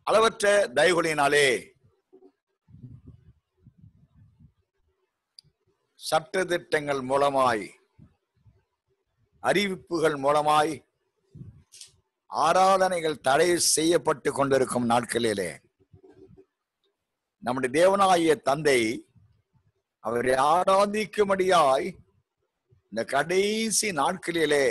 அளவற்ற தயவுகளினாலே சட்டதிட்டங்கள் மூலமாய் அறிவிப்புகள் மூலமாய் ஆராதனைகள் தடை செய்யப்பட்டு கொண்டிருக்கும் நாட்களிலே நம்முடைய தேவனாகிய தந்தை அவரை ஆராதிக்கும்படியாய் இந்த கடைசி நாட்களிலே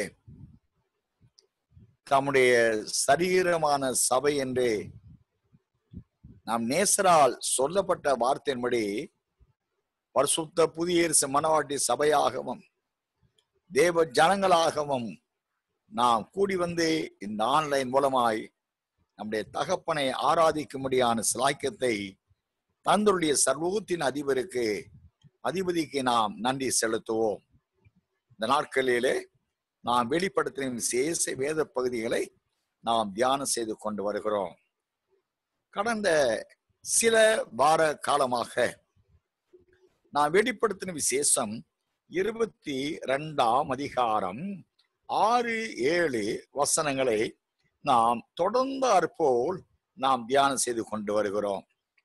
தம்முடைய சரீரமான சபை என்று நாம் நேசரால் சொல்லப்பட்ட வார்த்தையின்படி பரிசுத்த புதிய இயேசு மனவாட்டி சபையாகவும் தேவ ஜனங்களாகவும் நாம் கூடி வந்து இந்த ஆன்லைன் மூலமாய் நம்முடைய தகப்பனை ஆராதிக்கும்படியான சிலாக்கியத்தை தந்தருடைய சர்வத்தின் அதிபருக்கு அதிபதிக்கு நாம் நன்றி செலுத்துவோம் இந்த நாட்களிலே நாம் வெளிப்படுத்தின விசேஷ வேத பகுதிகளை நாம் தியானம் செய்து கொண்டு வருகிறோம் கடந்த சில வார காலமாக நான் வெளிப்படுத்தின விசேஷம் இருபத்தி ரெண்டாம் அதிகாரம் ஆறு ஏழு வசனங்களை நாம் தொடர்ந்தாற்போல் நாம் தியானம் செய்து கொண்டு வருகிறோம்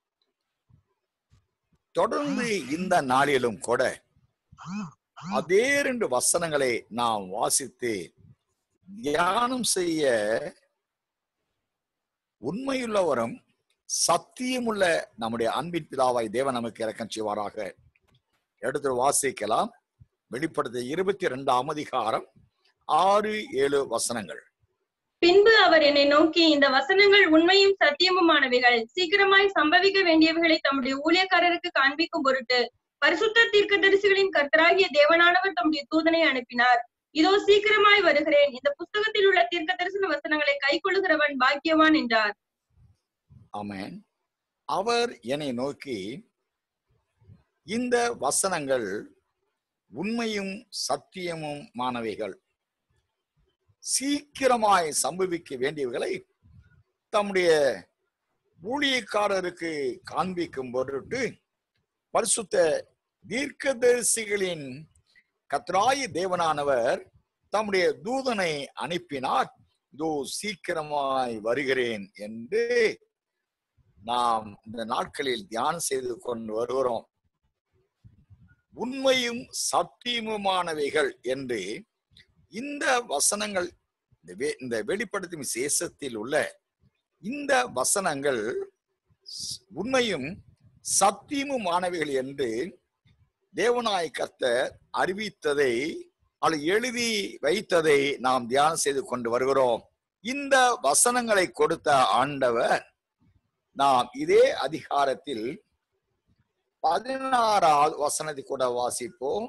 தொடர்ந்து இந்த நாளிலும் கூட அதே ரெண்டு வசனங்களை நாம் வாசித்து தியானம் செய்ய உண்மையுள்ளவரும் சத்தியமுள்ள நம்முடைய அன்பின் பிதாவாய் தேவன் நமக்கு இறக்கம் செய்வாராக எடுத்து வாசிக்கலாம் வெளிப்படுத்த இருபத்தி ரெண்டாம் அதிகாரம் ஆறு ஏழு வசனங்கள் பின்பு அவர் என்னை நோக்கி இந்த வசனங்கள் உண்மையும் சத்தியமுமானவைகள் சீக்கிரமாய் சம்பவிக்க வேண்டியவைகளை தம்முடைய ஊழியக்காரருக்கு காண்பிக்கும் பொருட்டு பரிசுத்த தீர்க்கதரிசிகளின் கர்த்தராகிய தேவனானவர் தம்முடைய தூதனை அனுப்பினார் இதோ சீக்கிரமாய் வருகிறேன் இந்த புஸ்தகத்தில் உள்ள தீர்க்க தரிசன வசனங்களை கைக்கொள்ளுகிறவன் பாக்கியவான் என்றார் ஆமென் அவர் என்னை நோக்கி இந்த வசனங்கள் உண்மையும் சத்தியமும் மாணவிகள் சீக்கிரமாய் சம்பவிக்க வேண்டியவைகளை தம்முடைய ஊழியக்காரருக்கு காண்பிக்கும் பொருட்டு பரிசுத்த தீர்க்கதரிசிகளின் கத்ராயி தேவனானவர் தம்முடைய தூதனை அனுப்பினார் இதோ சீக்கிரமாய் வருகிறேன் என்று நாம் இந்த நாட்களில் தியானம் செய்து கொண்டு வருகிறோம் உண்மையும் சத்தியமுமானவைகள் என்று இந்த வசனங்கள் இந்த வே- இந்த வெளிப்படுத்தும் விசேஷத்தில் உள்ள இந்த வசனங்கள் ஸ்- உண்மையும் சத்தியமுமானவைகள் என்று தேவநாய கர்த்தர் அறிவித்ததை அல்லது எழுதி வைத்ததை நாம் தியானம் செய்து கொண்டு வருகிறோம் இந்த வசனங்களை கொடுத்த ஆண்டவர் நாம் இதே அதிகாரத்தில் பதினாறாவது வசனத்தை கூட வாசிப்போம்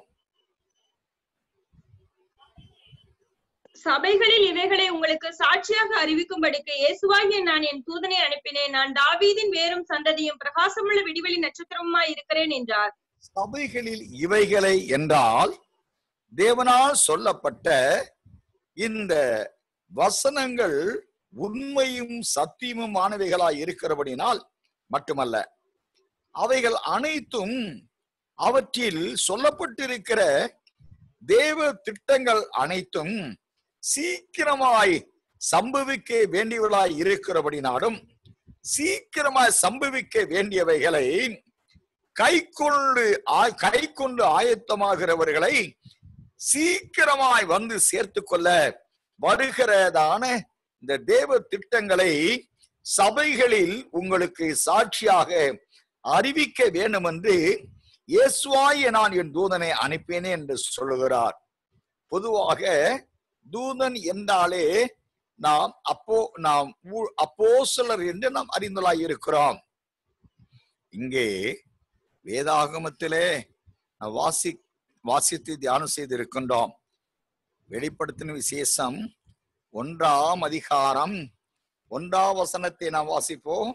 சபைகளில் இவைகளை உங்களுக்கு சாட்சியாக அறிவிக்கும்படிக்கு இயேசுவாகிய நான் என் தூதனை அனுப்பினேன் நான் தாவீதின் வேரும் சந்ததியும் பிரகாசமுள்ள விடிவெளி நட்சத்திரமாய் இருக்கிறேன் என்றார் சபைகளில் இவைகளை என்றால் தேவனால் சொல்லப்பட்ட இந்த வசனங்கள் உண்மையும் சத்தியமுமானவைகளாய் இருக்கிறபடினால் மட்டுமல்ல அவைகள் அனைத்தும் அவற்றில் சொல்லப்பட்டிருக்கிற தேவ திட்டங்கள் அனைத்தும் சீக்கிரமாய் சம்பவிக்க வேண்டியவர்களாய் இருக்கிறபடினாலும் சீக்கிரமாய் சம்பவிக்க வேண்டியவைகளை கை கொண்டு கை கொண்டு ஆயத்தமாகிறவர்களை சீக்கிரமாய் வந்து சேர்த்து கொள்ள வருகிறதான இந்த தேவ திட்டங்களை சபைகளில் உங்களுக்கு சாட்சியாக அறிவிக்க வேண்டும் என்று இயேசுவாய நான் என் தூதனை அனுப்பினேன் என்று சொல்லுகிறார் பொதுவாக தூதன் என்றாலே நாம் அப்போ நாம் ஊ- அப்போஸ்தலர் என்று நாம் அறிந்தலாய் இருக்கிறோம் இங்கே வேதாகமத்திலே நாம் வாசி வாசித்து தியானம் செய்திருக்கின்றோம் வெளிப்படுத்தின விசேஷம் ஒன்றாம் அதிகாரம் ஒன்றாம் வசனத்தை நாம் வாசிப்போம்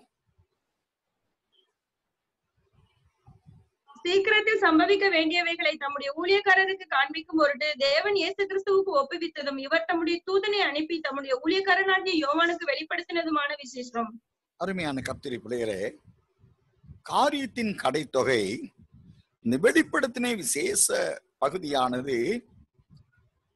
சீக்கிரத்தில் சம்பவிக்க வேண்டியவைகளை தம்முடைய ஊழியக்காரருக்கு காண்பிக்கும் பொருட்டு தேவன் இயேசு கிறிஸ்துவுக்கு ஒப்புவித்ததும் இவர் தம்முடைய தூதனை அனுப்பி தம்முடைய ஊழியக்காரனாகிய யோவானுக்கு வெளிப்படுத்தினதுமான விசேஷம் அருமையான கத்திரி பிள்ளைகளே காரியத்தின் கடைத்தொகை இந்த வெளிப்படுத்தின விசேஷ பகுதியானது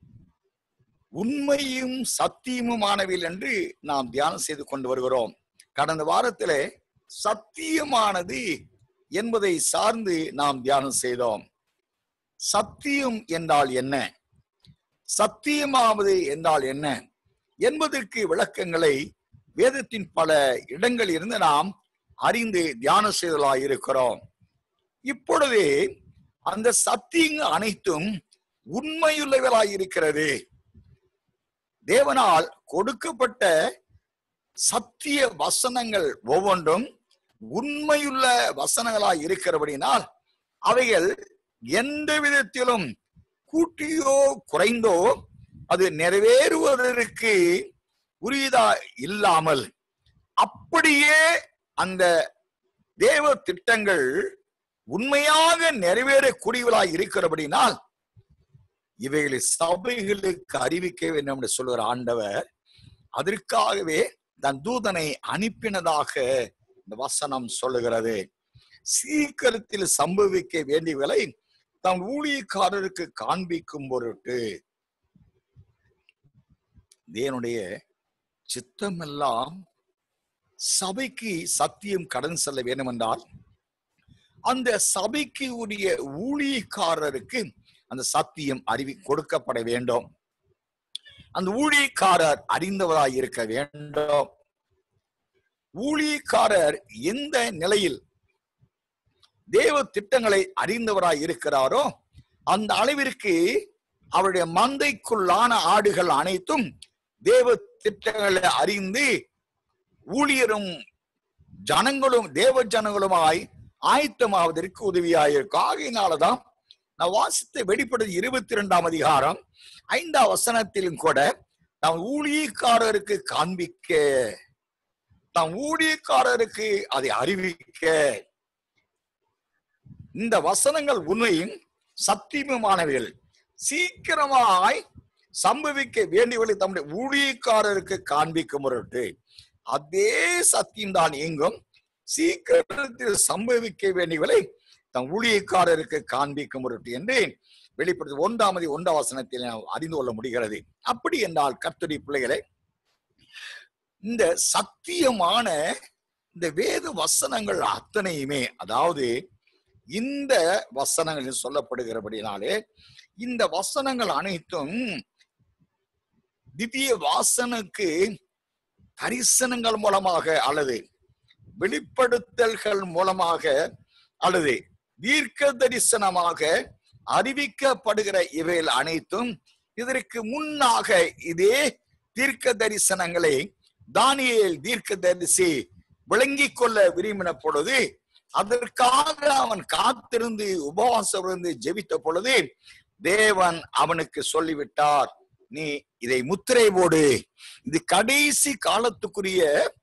உண்மையும் சத்தியமுமானவில் என்று நாம் தியானம் செய்து கொண்டு வருகிறோம் கடந்த வாரத்திலே சத்தியமானது என்பதை சார்ந்து நாம் தியானம் செய்தோம் சத்தியம் என்றால் என்ன சத்தியமாவது என்றால் என்ன என்பதற்கு விளக்கங்களை வேதத்தின் பல இடங்களில் இருந்து நாம் அறிந்து தியானம் செய்தலாய் இருக்கிறோம் இப்பொழுது அந்த சத்தியங்கள் அனைத்தும் உண்மையுள்ளவர்களாய் இருக்கிறது தேவனால் கொடுக்கப்பட்ட சத்திய வசனங்கள் ஒவ்வொன்றும் உண்மையுள்ள வசனங்களாய் இருக்கிறபடினால் அவைகள் எந்த விதத்திலும் கூட்டியோ குறைந்தோ அது நிறைவேறுவதற்கு உரியதா இல்லாமல் அப்படியே அந்த தேவ திட்டங்கள் உண்மையாக நிறைவேறக்கூடியவளாய் இருக்கிறபடினால் இவைகளை சபைகளுக்கு அறிவிக்க வேண்டும் என்று சொல்லுகிற ஆண்டவர் அதற்காகவே தன் தூதனை அனுப்பினதாக இந்த வசனம் சொல்லுகிறது சீக்கிரத்தில் சம்பவிக்க வேண்டியவர்களை தம் ஊழியக்காரருக்கு காண்பிக்கும் பொருட்டு தேவனுடைய சித்தமெல்லாம் சபைக்கு சத்தியம் கடன் செல்ல வேண்டும் என்றால் அந்த சபைக்கு உரிய ஊழியக்காரருக்கு அந்த சத்தியம் அறிவி கொடுக்கப்பட வேண்டும் அந்த ஊழியக்காரர் அறிந்தவராய் இருக்க வேண்டும் ஊழியக்காரர் எந்த நிலையில் தேவ திட்டங்களை அறிந்தவராய் இருக்கிறாரோ அந்த அளவிற்கு அவருடைய மந்தைக்குள்ளான ஆடுகள் அனைத்தும் தேவ திட்டங்களை அறிந்து ஊழியரும் ஜனங்களும் தேவ ஜனங்களுமாய் ஆயத்தமாவதற்கு உதவியாயிருக்கும் ஆகையினாலதான் நான் வாசித்த வெளிப்படுது இருபத்தி இரண்டாம் அதிகாரம் ஐந்தாம் வசனத்திலும் கூட நாம் ஊழியக்காரருக்கு காண்பிக்க தாம் ஊழியக்காரருக்கு அதை அறிவிக்க இந்த வசனங்கள் உண்மையும் சத்தியமானவைகள் சீக்கிரமாய் சம்பவிக்க வேண்டியவர்களை தம்முடைய ஊழியக்காரருக்கு காண்பிக்கும் பொருட்டு அதே சத்தியம் தான் எங்கும் சீக்கிரத்தில் சம்பவிக்க வேண்டியவர்களை தம் ஊழியக்காரருக்கு காண்பிக்கும் பொருட்டு என்று வெளிப்படுத்தி ஒன்றாமதி ஒன்றாம் வசனத்தில் நாம் அறிந்து கொள்ள முடிகிறது அப்படி என்றால் கர்த்தருடைய பிள்ளைகளை இந்த சத்தியமான இந்த வேத வசனங்கள் அத்தனையுமே அதாவது இந்த வசனங்கள் சொல்லப்படுகிறபடினாலே இந்த வசனங்கள் அனைத்தும் திவ்ய வாசனுக்கு தரிசனங்கள் மூலமாக அல்லது வெளிப்படுத்தல்கள் மூலமாக அல்லது தீர்க்க தரிசனமாக அறிவிக்கப்படுகிற இவைகள் அனைத்தும் இதற்கு முன்னாக இதே தீர்க்க தரிசனங்களை தானியேல் தீர்க்க தரிசி விளங்கிக் கொள்ள விரும்பின பொழுது அதற்காக அவன் காத்திருந்து உபவாசம் இருந்து ஜெபித்த பொழுது தேவன் அவனுக்கு சொல்லிவிட்டார் நீ இதை முத்திரை போடு இது கடைசி காலத்துக்குரிய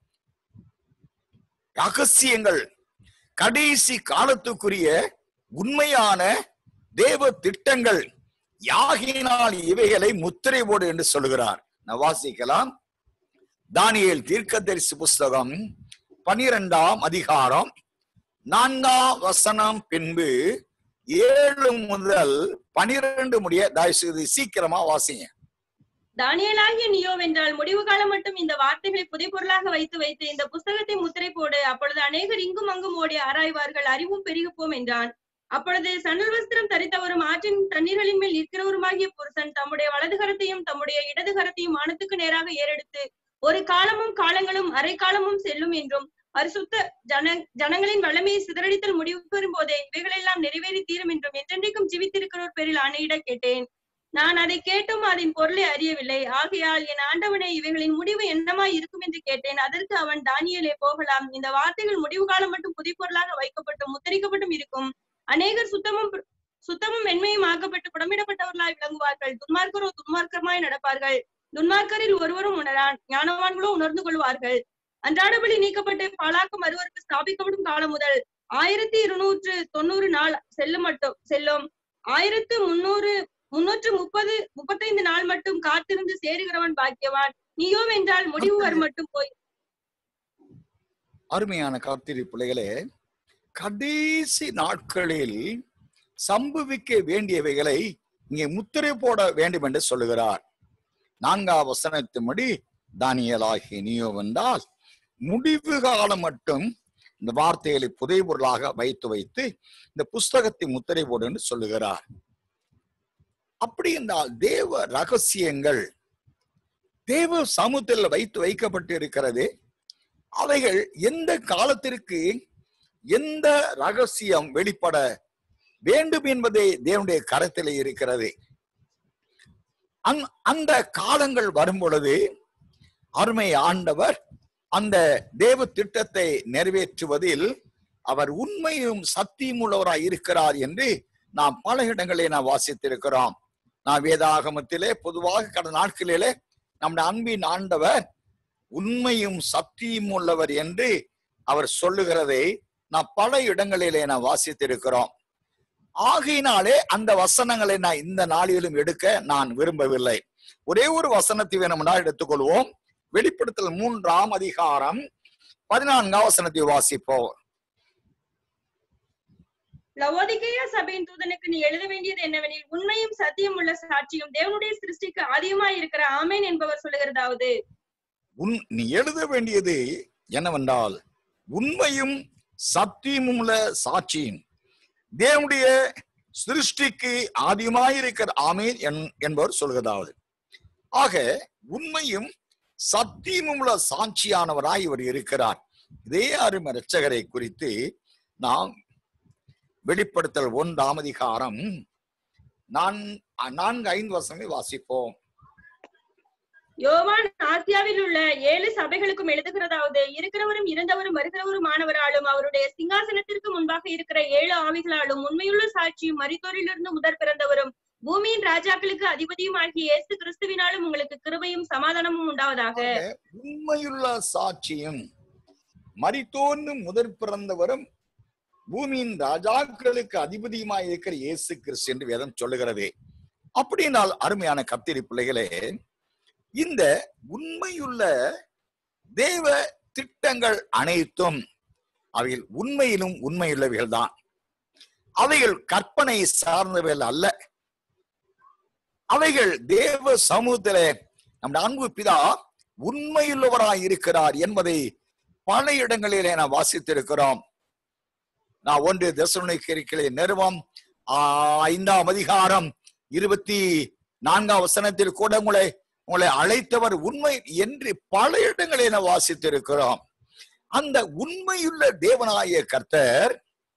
ரகசியங்கள் கடைசி காலத்துக்குரிய உண்மையான தேவ திட்டங்கள் யாகினால் இவைகளை முத்திரை போடு என்று சொல்லுகிறார் நான் வாசிக்கலாம் தானியேல் தீர்க்கதரிசி புஸ்தகம் பனிரெண்டாம் அதிகாரம் நான்காம் வசனம் பின்பு ஏழு முதல் பனிரெண்டு முடிய தயவு செய்து சீக்கிரமா வாசிங்க தானியலாகிய நீயோ வென்றால் முடிவு காலம் மட்டும் இந்த வார்த்தைகளை புதைபொருளாக வைத்து வைத்து இந்த புஸ்தகத்தை முத்திரை போடு அப்பொழுது அநேகர் இங்கும் அங்கும் ஓடி ஆராய்வார்கள் அறிவும் பெருகப்போம் என்றான் அப்பொழுது சணல் வஸ்திரம் தரித்தவரும் ஆற்றின் தண்ணீர்களின் மேல் இருக்கிறவருமாகிய புருஷன் தம்முடைய வலது கரத்தையும் தம்முடைய இடது கரத்தையும் வானத்துக்கு நேராக ஏறெடுத்து ஒரு காலமும் காலங்களும் அரை காலமும் செல்லும் என்றும் பரிசுத்த ஜன ஜனங்களின் வல்லமையை சிதறடித்தல் முடிவு பெறும் போதே இவைகளெல்லாம் நிறைவேறி தீரும் என்றும் என்றென்றைக்கும் ஜீவித்திருக்கிறோர் பேரில் ஆணையிட கேட்டேன் நான் அதை கேட்டும் அதன் பொருளை அறியவில்லை ஆகையால் என் ஆண்டவனே இவைகளின் முடிவு என்னமாய் இருக்கும் என்று கேட்டேன் அதற்கு அவன் தானியலே போகலாம் இந்த வார்த்தைகள் முடிவு காலம் மட்டும் புதிப்பொருளாக வைக்கப்பட்டும் முத்தரிக்கப்பட்டும் இருக்கும் அநேகர் சுத்தமும் சுத்தமும் மென்மையும் ஆக்கப்பட்டு புடமிடப்பட்டவர்களாய் விளங்குவார்கள் துன்மார்க்கரோ துன்மார்க்கமாய் நடப்பார்கள் துன்மார்க்கரில் ஒருவரும் உணரான் ஞானவான்களோ உணர்ந்து கொள்வார்கள் அன்றாடபடி நீக்கப்பட்டு பாலாக்கும் அறுவருக்கு ஸ்தாபிக்கப்படும் காலம் முதல் ஆயிரத்தி இருநூற்று தொண்ணூறு நாள் செல்லும் மட்டும் செல்லும் ஆயிரத்து முன்னூறு முன்னூற்று முப்பது முப்பத்தைந்து நாள் மட்டும் காத்திருந்து சேருகிறவன் பாக்கியவான் நீயோ வென்றால் முடிவு வரும் மட்டும் போய் அருமையான காத்திரி பிள்ளைகளே கடைசி நாட்களில் சம்பவிக்க வேண்டியவைகளை இங்கே முத்திரை போட வேண்டும் என்று சொல்லுகிறார் நான்காம் வசனத்தின்படி தானியலாகி நீயோ வந்தால் முடிவு காலம் மட்டும் இந்த வார்த்தைகளை புதை பொருளாக வைத்து வைத்து இந்த புஸ்தகத்தை முத்திரை போடு என்று சொல்லுகிறார் அப்படி என்றால் தேவ ரகசியங்கள் தேவ சமூகத்தில் வைத்து வைக்கப்பட்டு இருக்கிறது அவைகள் எந்த காலத்திற்கு எந்த ரகசியம் வெளிப்பட வேண்டும் என்பதே தேவனுடைய கரத்திலே இருக்கிறது அந்- அந்த காலங்கள் வரும் பொழுது அருமை ஆண்டவர் அந்த தேவ திட்டத்தை நிறைவேற்றுவதில் அவர் உண்மையும் சத்தியம் உள்ளவராய் இருக்கிறார் என்று நாம் பல இடங்களிலே நாம் வாசித்திருக்கிறோம் நான் வேதாகமத்திலே பொதுவாக கடந்த நாட்களிலே நம்முடைய அன்பின் ஆண்டவர் உண்மையும் சத்தியம் உள்ளவர் என்று அவர் சொல்லுகிறதை நாம் பல இடங்களிலே நாம் வாசித்திருக்கிறோம் ஆகையினாலே அந்த வசனங்களை நான் இந்த நாளிலும் எடுக்க நான் விரும்பவில்லை ஒரே ஒரு வசனத்தை வேணும்னா எடுத்துக்கொள்வோம் வெளிப்படுத்தல் மூன்றாம் அதிகாரம் பதினான்காம் வசனத்தை வாசிப்போம் லவோதிகேயா சபையின் தூதனுக்கு நீ எழுத வேண்டியது என்னவெனில் உண்மையும் சத்தியம் உள்ள சாட்சியும் தேவனுடைய சிருஷ்டிக்கு ஆதியமாய் இருக்கிற ஆமேன் என்பவர் சொல்லுகிறதாவது உன் நீ எழுத வேண்டியது என்னவென்றால் உண்மையும் சத்தியமும் உள்ள சாட்சியும் தேவனுடைய சிருஷ்டிக்கு ஆதியமாயிருக்கிற ஆமீன் என்- என்பவர் சொல்கிறதாவது ஆக உண்மையும் சத்தியமும் உள்ள சாட்சியானவராய் இவர் இருக்கிறார் இதே அருமை இரட்சகரை குறித்து நாம் வெளிப்படுத்தல் ஒன்றாம் அதிகாரம் நான் நான்கு ஐந்து வசனங்களை வாசிப்போம் யோவான் ஆசியாவில் உள்ள ஏழு சபைகளுக்கும் எழுதுகிறதாவது இருக்கிறவரும் இருந்தவரும் வருகிறவரும் ஆனவராலும் அவருடைய சிங்காசனத்திற்கு முன்பாக இருக்கிற ஏழு ஆவிகளாலும் உண்மையுள்ள சாட்சியும் மரித்தோரிலிருந்து முதற் பிறந்தவரும் பூமியின் ராஜாக்களுக்கு அதிபதியும் ஆகிய இயேசு கிறிஸ்துவினாலும் உங்களுக்கு கிருபையும் சமாதானமும் உண்டாவதாக உண்மையுள்ள சாட்சியும் மரித்தோன்னு முதற் பிறந்தவரும் பூமியின் ராஜாக்களுக்கு அதிபதியுமாய் இருக்கிற இயேசு கிறிஸ்து என்று வேதம் சொல்லுகிறது அப்படினால் அருமையான கத்திரி பிள்ளைகளே இந்த உண்மையுள்ள தேவ திட்டங்கள் அனைத்தும் அவைகள் உண்மையிலும் உண்மையுள்ளவைகள் தான் அவைகள் கற்பனை சார்ந்தவைகள் அல்ல அவைகள் தேவ சமூகத்திலே நம்முடைய அன்பு பிதா உண்மையுள்ளவராய் இருக்கிறார் என்பதை பல இடங்களிலே நான் வாசித்திருக்கிறோம் நான் ஒன்று தசனுக்கிற நிறுவம் ஆஹ், ஐந்தாம் அதிகாரம் இருபத்தி நான்காம் வசனத்தில் கூட உங்களை உங்களை அழைத்தவர் உண்மை என்று பல இடங்களில் நான் வாசித்திருக்கிறோம் அந்த உண்மையுள்ள தேவனாய கர்த்தர்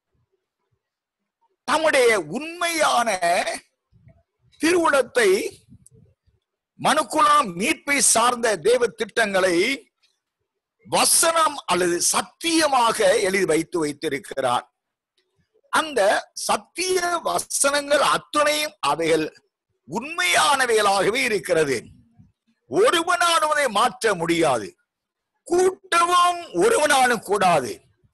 தம்முடைய உண்மையான திருவுளத்தை மனுக்குலாம் மீட்பை சார்ந்த தேவ திட்டங்களை வசனம் அல்லது சத்தியமாக எழுதி வைத்து வைத்திருக்கிறார் அந்த சத்திய வசனங்கள் அத்துணையும் அவைகள் உண்மையானவைகளாகவே இருக்கிறது ஒருவனானவனை மாற்ற முடியாது கூட்டவும் ஒருவனாலும் கூடாது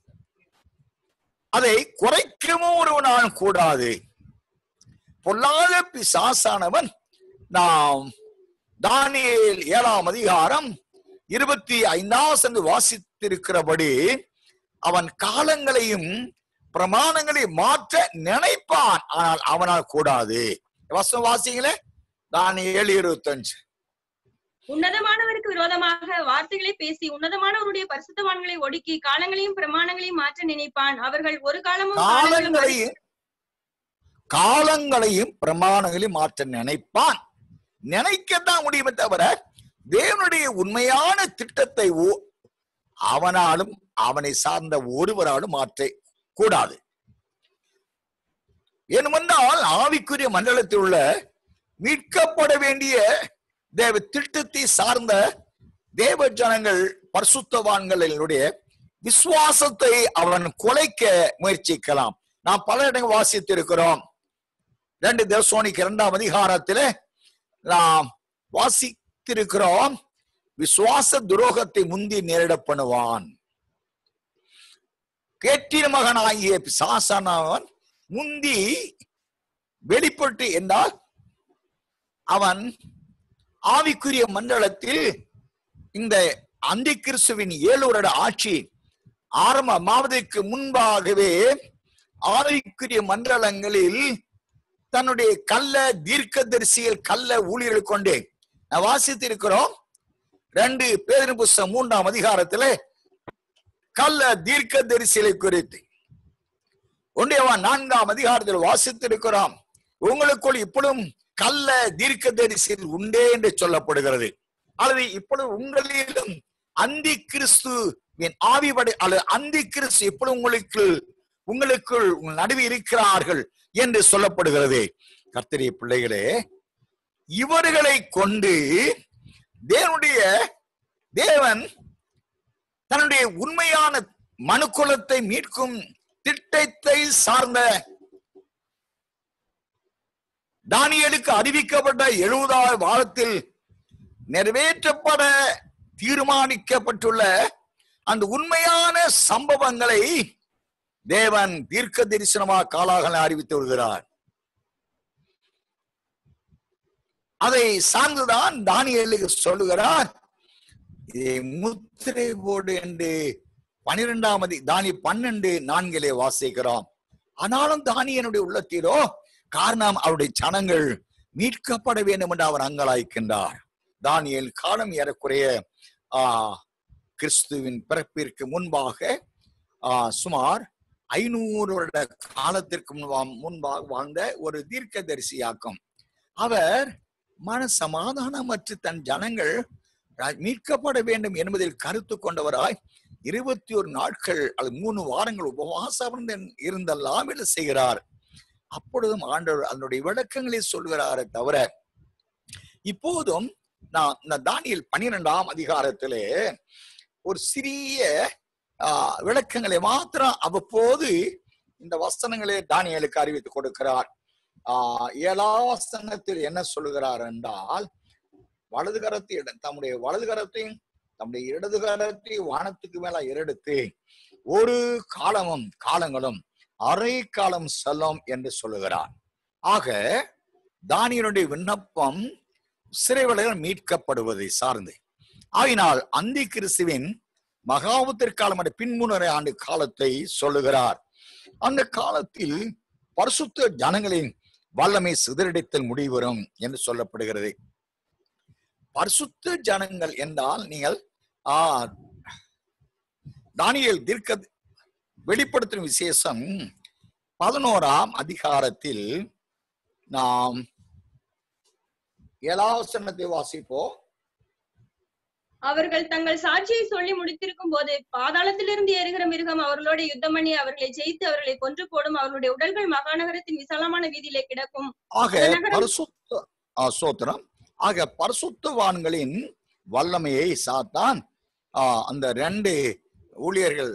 அதை குறைக்கவும் ஒருவனாலும் கூடாது பொல்லாத பிசாசானவன் நாம் தானியேல் ஏழாம் அதிகாரம் இருபத்தி ஐந்தாம் சென்று வாசித்திருக்கிறபடி அவன் காலங்களையும் பிரமாணங்களையும் மாற்ற நினைப்பான் ஆனால் அவனால் கூடாது வசனம் வாசிங்களே தானியேல் இருபத்தஞ்சு உன்னதமானவருக்கு விரோதமாக வார்த்தைகளை பேசி உன்னதமானவருடைய பரிசுத்தவான்களை ஒடுக்கி காலங்களையும் பிரமாணங்களையும் மாற்ற நினைப்பான் அவர்கள் ஒரு காலமும் காலங்களும் காலங்களையும் காலங்களையும் பிரமாணங்களையும் மாற்ற நினைப்பான் நினைக்கத்தான் முடியுமே தவிர தேவனுடைய உண்மையான திட்டத்தை ஓ- அவனாலும் அவனை சார்ந்த ஒருவராலும் மாற்ற கூடாது ஏனென்றால் ஆவிக்குரிய மண்டலத்தில் உள்ள மீட்கப்பட வேண்டிய தேவ திட்டத்தை சார்ந்த தேவ ஜனங்கள் பரிசுத்தவான்களுடைய விசுவாசத்தை அவன் குலைக்க முயற்சிக்கலாம் நாம் பல இடங்கள் வாசித்திருக்கிறோம் ரெண்டு தேசோனிக்கு இரண்டாம் அதிகாரத்திலே நாம் வாசித்திருக்கிறோம் விசுவாச துரோகத்தை முந்தி நேரிட பண்ணுவான் கேட்டின மகனாகிய பிசாசானவன் முந்தி வெளிப்பட்டு என்றால் அவன் ஆவிக்குரிய மண்டலத்தில் இந்த அந்தி கிறிஸ்துவின் ஏழு வருட ஆட்சி ஆரம்பமாவதற்கு முன்பாகவே ஆவிக்குரிய மண்டலங்களில் தன்னுடைய கள்ள தீர்க்கதரிசிகள் கள்ள ஊழியர்கள் கொண்டு நான் வாசித்திருக்கிறோம் ரெண்டு பேரின் புஸ்தகம் மூன்றாம் அதிகாரத்துல கள்ள தீர்க்க தரிசிலை குறித்து ஒன்றியவா நான்காம் அதிகாரத்தில் வாசித்திருக்கிறோம் உங்களுக்குள் இப்பொழுதும் கள்ள தீர்க்க தரிசில் உண்டே என்று சொல்லப்படுகிறது அல்லது இப்பொழுது உங்களிலும் அந்தி கிறிஸ்து ஆவிபடை அல்லது அந்தி கிறிஸ்து இப்பொழுது உங்களுக்கு உங்களுக்குள் உங்கள் நடுவே இருக்கிறார்கள் என்று சொல்லப்படுகிறது கர்த்தரிய பிள்ளைகளே இவர்களை கொண்டு தேவனுடைய தேவன் தன்னுடைய உண்மையான மனுக்குலத்தை மீட்கும் திட்டத்தை சார்ந்த தானியலுக்கு அறிவிக்கப்பட்ட எழுபதாவது வாரத்தில் நிறைவேற்றப்பட தீர்மானிக்கப்பட்டுள்ள அந்த உண்மையான சம்பவங்களை தேவன் தீர்க்க தரிசனமாக காலாக அறிவித்து வருகிறார் அதை சார்ந்துதான் தானியலுக்கு சொல்லுகிறார் இதை முத்திரை போடு என்று பனிரெண்டாம் அதி தானி பன்னெண்டு நான்கிலே வாசிக்கிறோம் ஆனாலும் தானியனுடைய உள்ளத்திலோ காரணம் அவருடைய சனங்கள் மீட்கப்பட வேண்டும் என்று அவர் அங்கலாய்க்கின்றார் தானியல் காலம் ஏறக்குறைய ஆ கிறிஸ்துவின் பிறப்பிற்கு முன்பாக ஆ, சுமார் ஐநூறு வருட காலத்திற்கு முன்பா- முன்பாக வாழ்ந்த ஒரு தீர்க்கதரிசியாக்கும் அவர் மன சமாதானமற்று தன் ஜனங்கள் ர- மீட்கப்பட வேண்டும் என்பதில் கருத்து கொண்டவராய் இருபத்தி ஒரு நாட்கள் அல்லது மூணு வாரங்கள் உபவாசம் இருந்து- இருந்தெல்லாம் வேலை செய்கிறார் அப்பொழுதும் ஆண்டவர் அதனுடைய விளக்கங்களை சொல்கிறாரே தவிர இப்போதும் நான் இந்த தானியல் பன்னிரெண்டாம் அதிகாரத்திலே ஒரு சிறிய ஆஹ், விளக்கங்களை மாத்திரம் அவ்வப்போது இந்த வசனங்களை தானியலுக்கு அறிவித்து கொடுக்கிறார் ஆஹ் ஏழாம் வசனத்தில் என்ன சொல்லுகிறார் என்றால் வலது கரத்தை இட- தம்முடைய வலது கரத்தையும் தம்முடைய இடது கரத்தை வானத்துக்கு மேல ஏறெடுத்து ஒரு காலமும் காலங்களும் அரை காலம் செல்லும் என்று சொல்லுகிறார் ஆக தானியனுடைய விண்ணப்பம் சிறைவலைகள் மீட்கப்படுவதை சார்ந்து ஆகினால் அந்தி கிறிஸ்துவின் மகாபத்திற்காலம் என்ற பின்முன்னரை ஆண்டு காலத்தை சொல்லுகிறார் அந்த காலத்தில் பரிசுத்த ஜனங்களின் வல்லமை சிதறடித்தல் முடிவரும் என்று சொல்லப்படுகிறது பரிசுத்த ஜனங்கள் என்றால் நீங்கள் ஆ தானியல் தீர்க்க வெளிப்படுத்தும் விசேஷம் பதினோராம் அதிகாரத்தில் நாம் ஏழாவசனத்தை வாசிப்போம் அவர்கள் தங்கள் சாட்சியை சொல்லி முடித்திருக்கும் போது பாதாளத்திலிருந்து ஏறுகிற மிருகம் அவர்களோட யுத்தம் பண்ணி அவர்களை ஜெயித்து அவர்களை கொன்று போடும் அவர்களுடைய உடல்கள் மகாநகரத்தின் விசாலமான வீதியிலே கிடக்கும் ஆக நகரம் பரிசுத்த ஆ, சோத்திரம் ஆக பரிசுத்தவான்களின் வல்லமையை சாத்தான் ஆ, அந்த ரெண்டு ஊழியர்கள்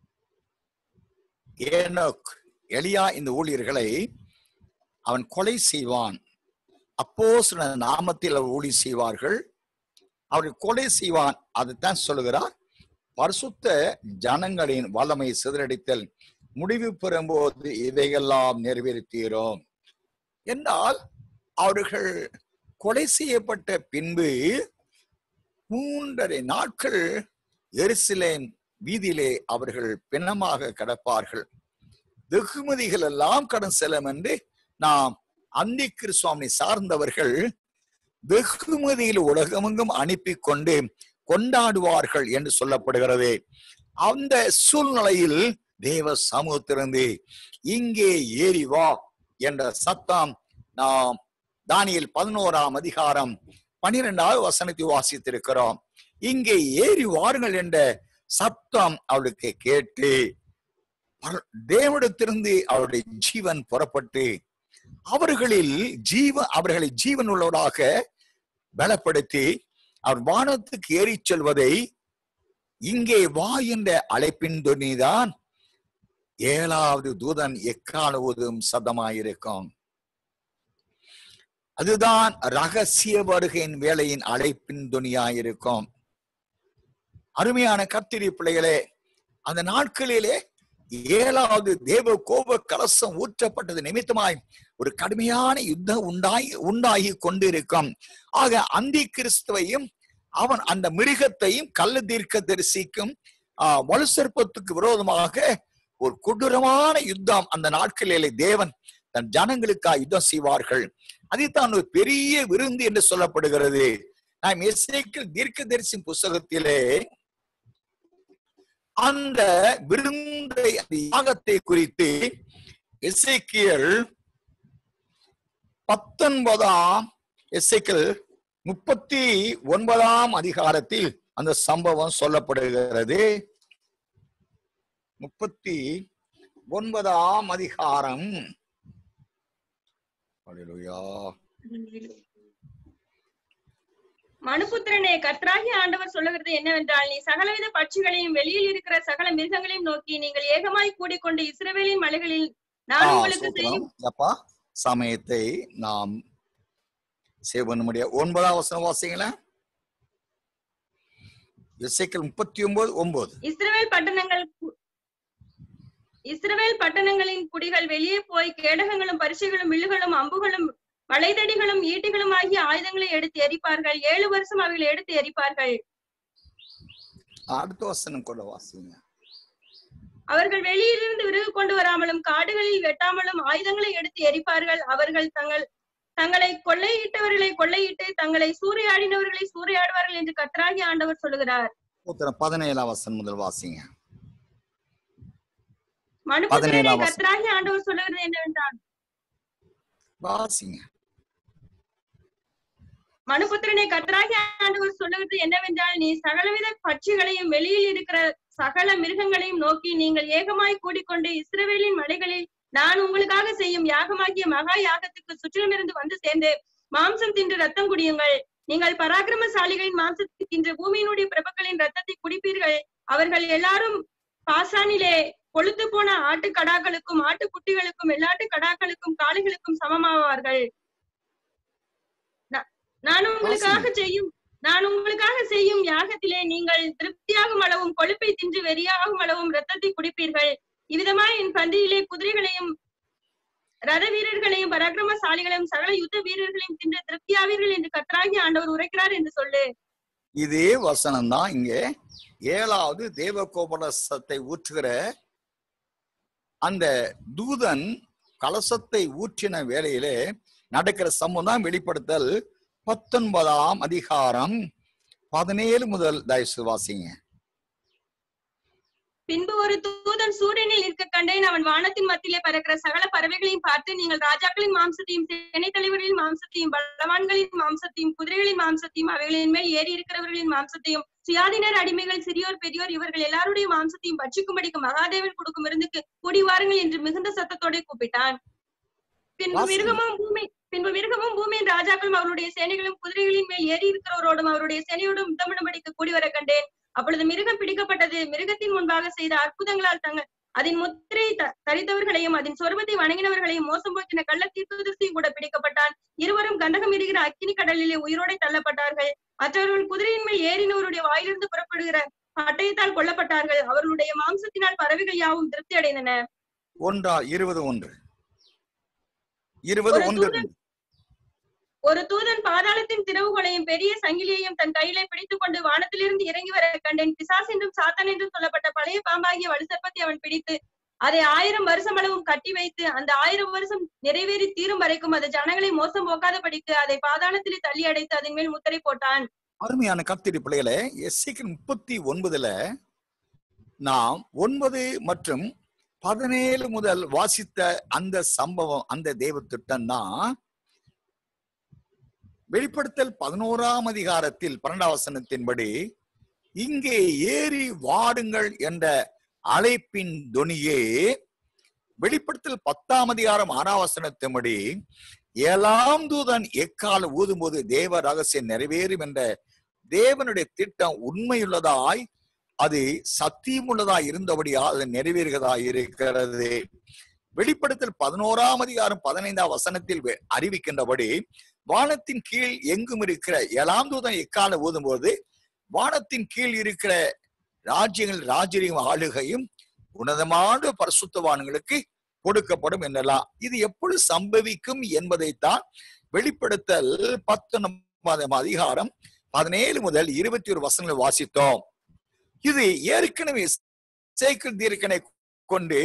ஏனோக் எலியா இந்த ஊழியர்களை அவன் கொலை செய்வான் அப்போ சில நாமத்தில் அவர் ஊழி செய்வார்கள் அவரை கொலை செய்வான் அதைத்தான் சொல்லுகிறார் பரிசுத்த ஜனங்களின் வல்லமை சிதறடித்தல் முடிவு பெறும்போது இவையெல்லாம் நிறைவேற்றியோம் என்றால் அவர்கள் கொலை செய்யப்பட்ட பின்பு மூன்றரை நாட்கள் எருசலேம் வீதியிலே அவர்கள் பிணமாக கிடப்பார்கள் வெகுமதிகள் எல்லாம் கடன் செல்லும் என்று நாம் அந்தி கிறிஸ்துவாமி சார்ந்தவர்கள் வெகுமதியில் உலகமெங்கும் அனுப்பி கொண்டு கொண்டாடுவார்கள் என்று சொல்லப்படுகிறது அந்த சூழ்நிலையில் தேவ சமூகத்திலிருந்து இங்கே ஏறி வா என்ற சத்தம் நாம் தானியல் பதினோராம் அதிகாரம் பனிரெண்டாவது வசனத்தை வாசித்திருக்கிறோம் இங்கே ஏறி வாருங்கள் என்ற சத்தம் அவளுக்கு கேட்டு பர- தேவனிடத்திலிருந்து அவருடைய ஜீவன் புறப்பட்டு அவர்களில் ஜீவ அவர்களை ஜீவன் உள்ளவராக பலப்படுத்தி அவர் வானத்துக்கு ஏறிச் செல்வதை இங்கே வா என்ற அழைப்பின் துணிதான் ஏழாவது தூதன் எக்கால ஊதும் சதமாயிருக்கும் அதுதான் ரகசிய வருகையின் வேலையின் அழைப்பின் துணியாயிருக்கும் அருமையான கத்திரி பிள்ளைகளே அந்த நாட்களிலே ஏழாவது தேவ கோப கலசம் ஊற்றப்பட்டது நிமித்தமாய் ஒரு கடுமையான யுத்தம் உண்டாகி உண்டாகி கொண்டிருக்கும் ஆக அந்தி கிறிஸ்துவையும் அவன் அந்த மிருகத்தையும் கள்ள தீர்க்க தரிசிக்கும் ஆஹ் வலு சர்ப்பத்துக்கு விரோதமாக ஒரு கொடூரமான யுத்தம் அந்த நாட்களிலே தேவன் தன் ஜனங்களுக்காக யுத்தம் செய்வார்கள் அதைத்தான் ஒரு பெரிய விருந்து என்று சொல்லப்படுகிறது நாம் எசேக்கியேல் தீர்க்க தரிசி புஸ்தகத்திலே அந்த விருந்தை அந்த யாகத்தை குறித்து எசேக்கியல் பத்தொன்பதாம் எசேக்கியல் முப்பத்தி ஒன்பதாம் அதிகாரத்தில் அந்த சம்பவம் சொல்லப்படுகிறது முப்பத்தி ஒன்பதாம் அதிகாரம் அல்லேலூயா. மனுபுத்திரனே கர்த்தராகிய ஆண்டவர் சொல்லுகிறது என்னவென்றால் நீ சகலவித பட்சிகளையும் வெளியில் இருக்கிற சகல மிருகங்களையும் நோக்கி நீங்கள் ஏகமாய் கூடிக்கொண்டு இஸ்ரவேலின் மலைகளில் நான் ஆ, உங்களுக்கு ஸ்தோத்திரம். செய்யும் அப்பா சமயத்தை நாம் சேவ் பண்ண முடியாது ஒன்பதாம் வசனம் வாசிங்களேன் எசேக்கியேல் முப்பத்தி ஒன்பது ஒன்பது இஸ்ரவேல் பட்டணங்கள் கு- இஸ்ரவேல் பட்டணங்களின் குடிகள் வெளியே போய் கேடகங்களும் பரிசைகளும் வில்லுகளும் அம்புகளும் வளைதடிகளும் ஈட்டிகளும் ஆகிய ஆயுதங்களை எடுத்து எரிப்பார்கள் ஏழு வருஷம் அவைகளை எடுத்து எரிப்பார்கள் அடுத்த வசனம் கூட வாசிங்க அவர்கள் வெளியிலிருந்து விறகு கொண்டு வராமலும் காடுகளில் வெட்டாமலும் ஆயுதங்களை எடுத்து எரிப்பார்கள் அவர்கள் தங்கள் தங்களை கொள்ளையிட்டவர்களை கொள்ளையிட்டு தங்களை சூறையாடினவர்களை சூறையாடுவார்கள் என்று கர்த்தராகி ஆண்டவர் சொல்லுகிறார் ஸ்தோத்திரம். பதினேழாம் வசனம் முதல் வாசிங்க மனுபுத்திரனே பதினேழாம் வசனம். கர்த்தராகி ஆண்டவர் சொல்லுகிறது என்னவென்றால் வாசிங்க மனுபுத்திரனை கர்த்தராகி ஆண்டவர் சொல்லுகிறது என்னவென்றால் நீ சகலவித பட்சிகளையும் வெளியில் இருக்கிற சகல மிருகங்களையும் நோக்கி நீங்கள் ஏகமாய் கூடிக்கொண்டு இஸ்ரவேலின் மலைகளில் நான் உங்களுக்காக செய்யும் யாகமாகிய மகா யாகத்துக்கு சுற்றிலும் இருந்து வந்து சேர்ந்து மாம்சம் தின்று ரத்தம் குடியுங்கள் நீங்கள் பராக்கிரமசாலிகளின் மாம்சத்தை தின்று பூமியினுடைய பிரபுக்களின் ரத்தத்தை குடிப்பீர்கள் அவர்கள் எல்லாரும் பாசானிலே கொழுத்து போன ஆட்டு கடாக்களுக்கும் ஆட்டு குட்டிகளுக்கும் வெள்ளாட்டு கடாக்களுக்கும் காளைகளுக்கும் சமமாவார்கள் நா- நான் உங்களுக்காக செய்யும் நான் உங்களுக்காக செய்யும் யாகத்திலே நீங்கள் திருப்தியாகும் அளவும் கொழுப்பை தின்று வெறியாகும் அளவும் ரத்தத்தை குடிப்பீர்கள் இவ்விதமாய் என் பந்தியிலே குதிரைகளையும் ரத வீரர்களையும் பராக்கிரமசாலிகளையும் சகல யுத்த வீரர்களையும் தின்று திருப்தியாவீர்கள் என்று கர்த்தராகி ஆண்டவர் உரைக்கிறார் என்று சொல்லு இதே வசனம் தான் இங்க ஏழாவது தேவகோபலசத்தை ஊற்றுகிற அந்த தூதன் கலசத்தை ஊற்றின வேளையிலே நடக்கிற சம்பவம் தான் வெளிப்படுத்தல் பத்தொன்பதாம் அதிகாரம் பதினேழு முதல் தயசு வாசிங்க பின்பு ஒரு தூதன் சூரியனில் இருக்க கண்டேன் அவன் வானத்தின் மத்தியிலே பறக்கிற சகல பறவைகளையும் பார்த்து நீங்கள் ராஜாக்களின் மாம்சத்தையும் சேனை தலைவர்களின் மாம்சத்தையும் பலவான்களின் மாம்சத்தையும் குதிரைகளின் மாம்சத்தையும் அவைகளின் மேல் ஏறி இருக்கிறவர்களின் மாம்சத்தையும் சுயாதீனர் அடிமைகள் சிறியோர் பெரியோர் இவர்கள் எல்லாருடைய மாம்சத்தையும் பட்சிக்கும்படிக்கு மகாதேவன் கொடுக்கும் விருந்துக்கு கூடி வாருங்கள் என்று மிகுந்த சத்தத்தோட கூப்பிட்டான் பின்பு வாசிங்க. மிருகமும் பூமி பின்பு மிருகமும் பூமியின் ராஜாக்களும் அவருடைய சேனைகளும் குதிரைகளின் மேல் ஏறி இருக்கிறவரோடும் அவருடைய சேனையோடும் யுத்தமிடும்படிக்கு கூடி வர கண்டேன் அப்பொழுது மிருகம் பிடிக்கப்பட்டது மிருகத்தின் முன்பாக செய்த அற்புதங்களால் தங்கள் அதன் முத்திரை த- தரித்தவர்களையும் அதன் சொருபத்தை வணங்கினவர்களையும் மோசம் போக்கின கள்ள தீர்க்கதரிசியும் கூட பிடிக்கப்பட்டான் இருவரும் கந்தகம் எரிகிற அக்கினி கடலிலே உயிரோடை தள்ளப்பட்டார்கள் மற்றவர்கள் குதிரையின் மேல் ஏறினவருடைய வாயிலிருந்து புறப்படுகிற பட்டயத்தால் கொல்லப்பட்டார்கள் அவர்களுடைய மாம்சத்தினால் பறவைகள் யாவும் திருப்தி அடைந்தன ஒன்றா இருபது ஒன்று இருபது ஒரு ஒன்று தூதன் ஒரு தூதன் பாதாளத்தின் திறவுகளையும் பெரிய சங்கிலியையும் தன் கையிலே பிடித்துக் கொண்டு வானத்திலிருந்து இறங்கி வர கண்டேன் பிசாஸ் என்றும் சாத்தான் என்றும் சொல்லப்பட்ட பழைய பாம்பாகிய வலுசற்பத்தை அவன் பிடித்து அதை ஆயிரம் வருஷம் அளவும் கட்டி வைத்து அந்த ஆயிரம் வருஷம் நிறைவேறி தீரும் வரைக்கும் அது ஜனங்களை மோசம் போக்காதபடிக்கு அதை பாதாளத்திலே தள்ளி அடைத்து அதன் மேல் முத்திரை போட்டான் அருமையான கத்திரி பிள்ளைகளை எஸ்சிக்கு முப்பத்தி ஒன்பதுல நாம் ஒன்பது மற்றும் பதினேழு முதல் வாசித்த அந்த சம்பவம் அந்த தேவ திட்டம் தான் வெளிப்படுத்தல் பதினோராம் அதிகாரத்தில் பன்னெண்டாம் வசனத்தின்படி இங்கே ஏறி வாடுங்கள் என்ற அழைப்பின் தொனியே வெளிப்படுத்தல் பத்தாம் அதிகாரம் ஆறாம் வசனத்தின்படி ஏழாம் தூதன் எக்கால ஊதும்போது தேவ ரகசியம் நிறைவேறும் என்ற தேவனுடைய திட்டம் உண்மையுள்ளதாய் அது சத்தியமுள்ளதாய் இருந்தபடியா அது நிறைவேறுகிறதா இருக்கிறது வெளிப்படுத்தல் பதினோராம் அதிகாரம் பதினைந்தாம் வசனத்தில் வெ- அறிவிக்கின்றபடி வானத்தின் கீழ் எங்கும் இருக்கிற ஏழாம் தூதன் எக்கால ஊதும்போது வானத்தின் கீழ் இருக்கிற ராஜ்யங்கள் ராஜ்யம் ஆளுகையும் உன்னதமான பரிசுத்தவான்களுக்கு கொடுக்கப்படும் என்னலாம் இது எப்பொழுது சம்பவிக்கும் என்பதைத்தான் வெளிப்படுத்தல் பத்தொன்பதாம் அதிகாரம் பதினேழு முதல் இருபத்தி ஒரு வசனங்கள் வாசித்தோம் இது ஏற்கனவே சேக்கில் தீர்க்கனை கொண்டு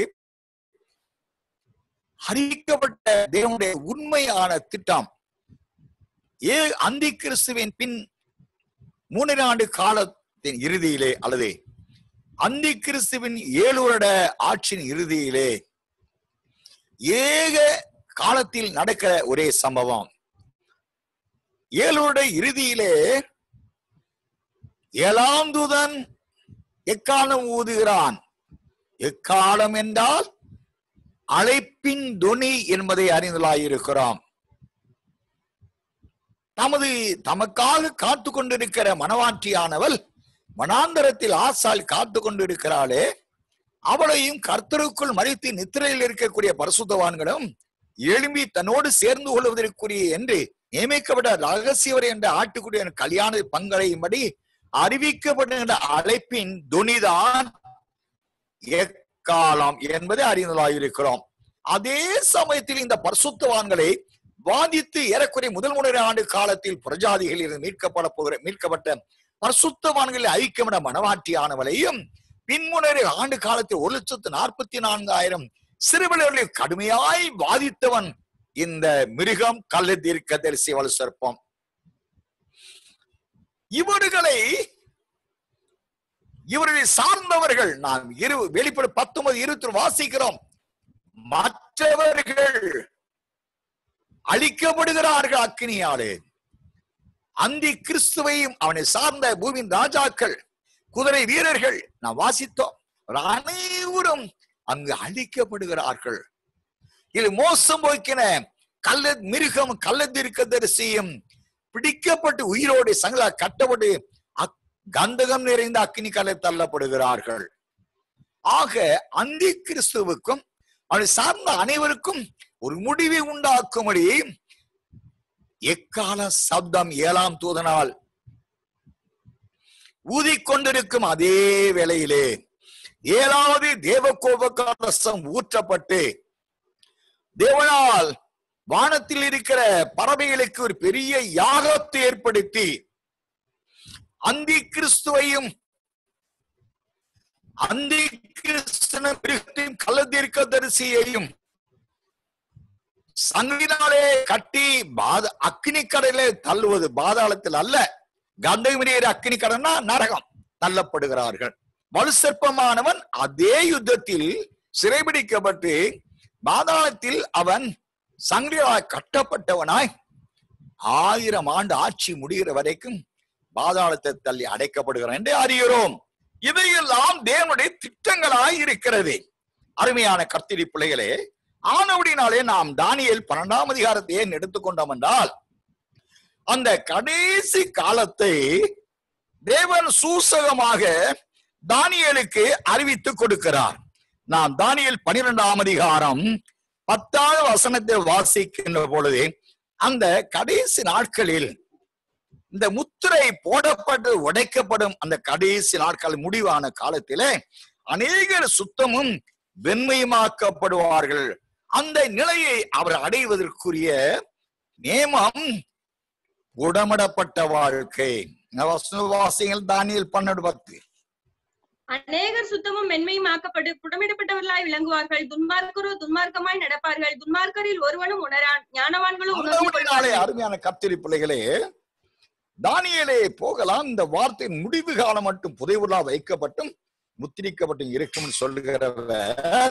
அறிவிக்கப்பட்ட தேவனுடைய உண்மையான திட்டம் ஏ அந்தி கிறிஸ்துவின் பின் மூன்று ஆண்டு காலத்தின் இறுதியிலே அல்லது அந்தி கிறிஸ்துவின் ஏழு வருட ஆட்சியின் இறுதியிலே ஏக காலத்தில் நடக்கிற ஒரே சம்பவம் ஏழு வருட இறுதியிலே ஏழாம் தூதன் எக்காலம் ஊதுகிறான் எக்காலம் என்றால் அழைப்பின் துணி என்பதை அறிந்தலாயிருக்கிறோம் தமது தமக்காக காத்து கொண்டிருக்கிற மனவாட்டியானவள் மனாந்தரத்தில் ஆசால் காத்து கொண்டிருக்கிறாளே அவளையும் கர்த்தருக்குள் மறித்து நித்திரையில் இருக்கக்கூடிய பரிசுத்தவான்களும் எழும்பி தன்னோடு சேர்ந்து கொள்வதற்குரிய என்று நியமிக்கப்பட்ட ரகசியவர் என்ற ஆட்டுக்குடிய கல்யாண பங்கடையும்படி அறிவிக்கப்படுகின்ற அழைப்பின் துணிதான் எக்காலம் என்பதை அறிந்ததாயிருக்கிறோம் அதே சமயத்தில் இந்த பரிசுத்தவான்களை வாதித்து ஏறக்குறைய முதல் முன்னூறு ஆண்டு காலத்தில் பிரஜாதிகளில் இருந்து மீட்கப்பட போகிற மீட்கப்பட்ட பரிசுத்தவான்களில் ஐக்கியமிட மனவாட்டியானவளையும் பின்முன்னேறு ஆண்டு காலத்தில் ஒரு லட்சத்து நாற்பத்தி நான்காயிரம் சிறுவர்களை கடுமையாய் வாதித்தவன் இந்த மிருகம் கல்லு தீர்க்க தரிசி வலு சர்ப்பம் இவர்களை இவர்களை சார்ந்தவர்கள் நாம் இரு வெளிப்பட பத்தொன்பது இருபத்தி வாசிக்கிறோம் மற்றவர்கள் அழிக்கப்படுகிறார்கள் அக்கினியாலே அந்தி கிறிஸ்துவையும் அவனை சார்ந்த பூமியின் ராஜாக்கள் குதிரை வீரர்கள் நாம் வாசித்தோம் அவர் அனைவரும் அங்கு அழிக்கப்படுகிறார்கள் இது மோசம் போக்கின கள்ள மிருகம் கள்ளத்திருக்க தரிசியும் பிடிக்கப்பட்டு உயிரோடு சங்கல கட்டப்பட்டு அக்- கந்தகம் நிறைந்த அக்கினி கலை தள்ளப்படுகிறார்கள் ஆக அந்தி கிறிஸ்துவுக்கும் அவனை சார்ந்த அனைவருக்கும் ஒரு முடிவை உண்டாக்கும்படி எக்கால சப்தம் ஏழாம் தூதனால் ஊதிக்கொண்டிருக்கும் அதே வேளையிலே ஏழாவது தேவகோபகாரசம் ஊற்றப்பட்டு தேவனால் வானத்தில் இருக்கிற பறவைகளுக்கு ஒரு பெரிய யாகத்தை ஏற்படுத்தி அந்தி கிறிஸ்துவையும் அந்தி கிறிஸ்தன மிருகத்தையும் கள்ளதீர்க்க தரிசியையும் சங்கினாலே கட்டி பாத அக்னி கடலே தள்ளுவது பாதாளத்தில் அல்ல கந்தகிரியர் அக்னி கடனா நரகம் தள்ளப்படுகிறார்கள் வலு சர்ப்பமானவன் அதே யுத்தத்தில் சிறைபிடிக்கப்பட்டு பாதாளத்தில் அவன் சங்கிலியால் கட்டப்பட்டவனாய் ஆயிரம் ஆண்டு ஆட்சி முடிகிற வரைக்கும் பாதாளத்தை தள்ளி அடைக்கப்படுகிறான் என்று அறிகிறோம் இவையெல்லாம் தேவனுடைய திட்டங்களாய் இருக்கிறது அருமையான கர்த்திரி பிள்ளைகளே ஆனவடினாலே நாம் தானியேல் பன்னெண்டாம் அதிகாரத்தை ஏன் எடுத்துக்கொண்டோம் என்றால் அந்த கடைசி காலத்தை தேவன் சூசகமாக தானியேலுக்கு அறிவித்து கொடுக்கிறார் நாம் தானியேல் பனிரெண்டாம் அதிகாரம் பத்தாவது வசனத்தை வாசிக்கின்ற பொழுது அந்த கடைசி நாட்களில் இந்த முத்திரை போடப்பட்டு உடைக்கப்படும் அந்த கடைசி நாட்கள் முடிவான காலத்திலே அநேகர் சுத்தமும் வெண்மையுமாக்கப்படுவார்கள் அந்த நிலையை அவர் அடைவதற்குரிய நியமம் உடமிடப்பட்ட வாழ்க்கை வாசிகள் தானியல் பன்னெண்டு பத்து அநேகர் சுத்தமும் மென்மையும் ஆக்கப்பட்டு புடமிடப்பட்டவர்களாய் விளங்குவார்கள் துன்மார்க்கரோ துன்மார்க்கமாய் நடப்பார்கள் துன்மார்க்கரில் ஒருவனும் உணரான் ஞானவான்களும் உணர்ந்து நாளே கொள்வார்கள். அருமையான கத்திரி பிள்ளைகளே தானியேலே போகலாம் இந்த வார்த்தை முடிவு காலம் மட்டும் புதைவுலா வைக்கப்பட்டும் முத்திரிக்கப்பட்டும் இருக்கும் சொல்லுகிறவர்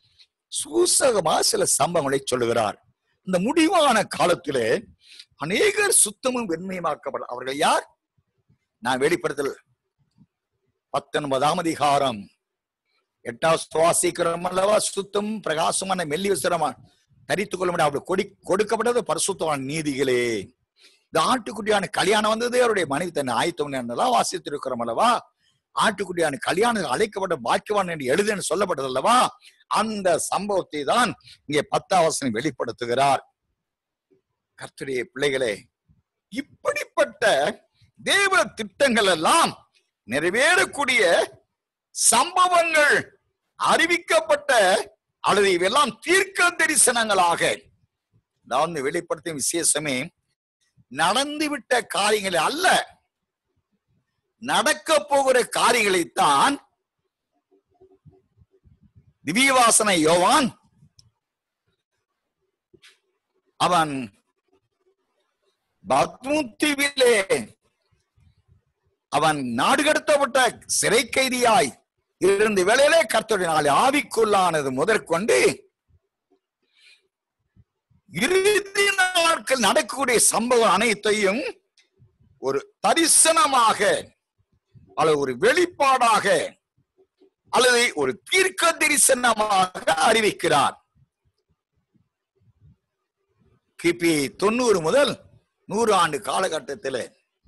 சூசகமா சில சம்பவங்களை சொல்லுகிறார் இந்த முடிவான காலத்திலே அநேகர் சுத்தமும் வெண்மையுமாக்கப்பட அவர்கள் யார் நான் வெளிப்படுத்தல் பத்தொன்பதாம் அதிகாரம் எட்டாவது சுவாசிக்கிறோம் அல்லவா சுத்தம் பிரகாசமான மெல்லி விசிரமா தரித்துக் கொள்ள முடியும் அவர்கள் கொடி கொடுக்கப்பட்டது பரிசுத்தமான நீதிகளே இந்த ஆட்டுக்குட்டியான கல்யாணம் வந்தது அவருடைய மனைவி தன்னை ஆயத்தம் என்றெல்லாம் வாசித்திருக்கிறோம் அல்லவா ஆட்டுக்குட்டியான கல்யாணம் அழைக்கப்பட்ட பாக்கியவான் என்று எழுதுன்னு சொல்லப்பட்டது அல்லவா அந்த சம்பவத்தை தான் இங்கே பத்தாவசனம் வெளிப்படுத்துகிறார் கர்த்தருடைய பிள்ளைகளே இப்படிப்பட்ட தேவ திட்டங்கள் எல்லாம் நிறைவேறக்கூடிய சம்பவங்கள் அறிவிக்கப்பட்ட அல்லது இவையெல்லாம் தீர்க்க தரிசனங்களாக அதாவது வெளிப்படுத்தும் விசேஷமே நடந்துவிட்ட காரியங்கள் அல்ல நடக்க போகிற காரியங்களைத்தான் திவ்யவாசனை யோவான் அவன் பத்முத்திவிலே அவன் நாடு கடத்தப்பட்ட சிறை கைதியாய் இருந்த வேளையிலே கர்த்தருடைய நாளை ஆவிக்குள்ளானது முதற்கொண்டு இறுதி நாட்கள் நடக்கக்கூடிய சம்பவம் அனைத்தையும் ஒரு தரிசனமாக அல்லது ஒரு வெளிப்பாடாக அல்லது ஒரு தீர்க்க தரிசனமாக அறிவிக்கிறார் கிபி தொண்ணூறு முதல் நூறு ஆண்டு காலகட்டத்தில்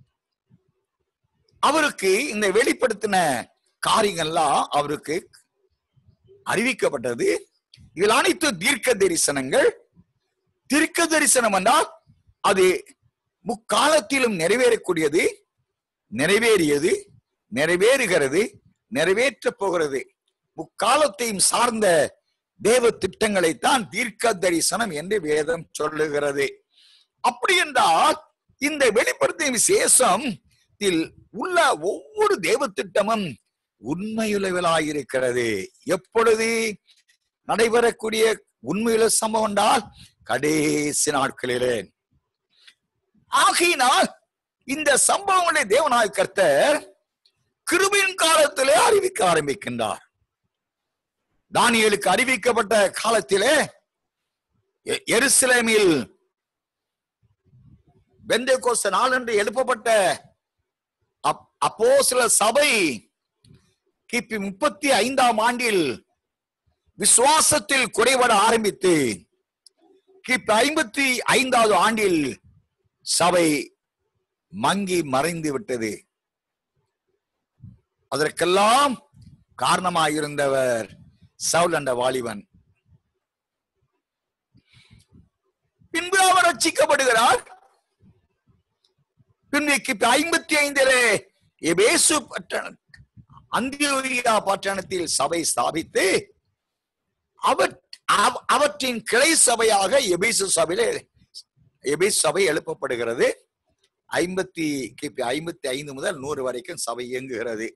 அவருக்கு இந்த வெளிப்படுத்தின காரியங்கள்லாம் அவருக்கு அறிவிக்கப்பட்டது இதில் அனைத்து தீர்க்க தரிசனங்கள் தீர்க்க தரிசனம் என்றால் அது முக்காலத்திலும் நிறைவேறக்கூடியது நிறைவேறியது நிறைவேறுகிறது நிறைவேற்றப் போகிறது முக்காலத்தையும் சார்ந்த தேவ திட்டங்களைத்தான் தீர்க்க தரிசனம் என்று வேதம் சொல்லுகிறது அப்படி என்றால் இந்த வெளிப்படுத்திய விசேஷம் இதில் உள்ள ஒவ்வொரு தேவ திட்டமும் உண்மையுள்ளவளாயிருக்கிறது எப்பொழுது நடைபெறக்கூடிய உண்மையுள்ள சம்பவம் என்றால் கடைசி நாட்களிலே ஆகையினால் இந்த சம்பவங்களை தேவநாய கர்த்தர் கிருபின் காலத்திலே அறிவிக்க ஆரம்பிக்கின்றார் தானியலுக்கு அறிவிக்கப்பட்ட காலத்திலே எ- எருசலேமில் பெந்தேகோஸ்த நாளன்று எழுப்பப்பட்ட அப்- அப்போஸ்தல சபை கிபி முப்பத்தி ஐந்தாம் ஆண்டில் விசுவாசத்தில் குறைபட ஆரம்பித்து கிபி ஐம்பத்தி ஐந்தாவது ஆண்டில் சபை மங்கி மறைந்து விட்டது அதற்கெல்லாம் காரணமாயிருந்தவர் சவுல் என்ற வாலிபன் பின்பு அவர் ரட்சிக்கப்படுகிறார் பின்பு கிபி ஐம்பத்தி ஐந்திலே எபேசு பட்டண அந்தியோகியா பட்டணத்தில் சபை ஸ்தாபித்து அவர் அவ- அவற்றின் கிளை சபையாக எபேசு சபையிலே எபேசு சபை எழுப்பப்படுகிறது ஐம்பத்தி கிபி ஐம்பத்தி ஐந்து முதல் நூறு வரைக்கும் சபை இயங்குகிறது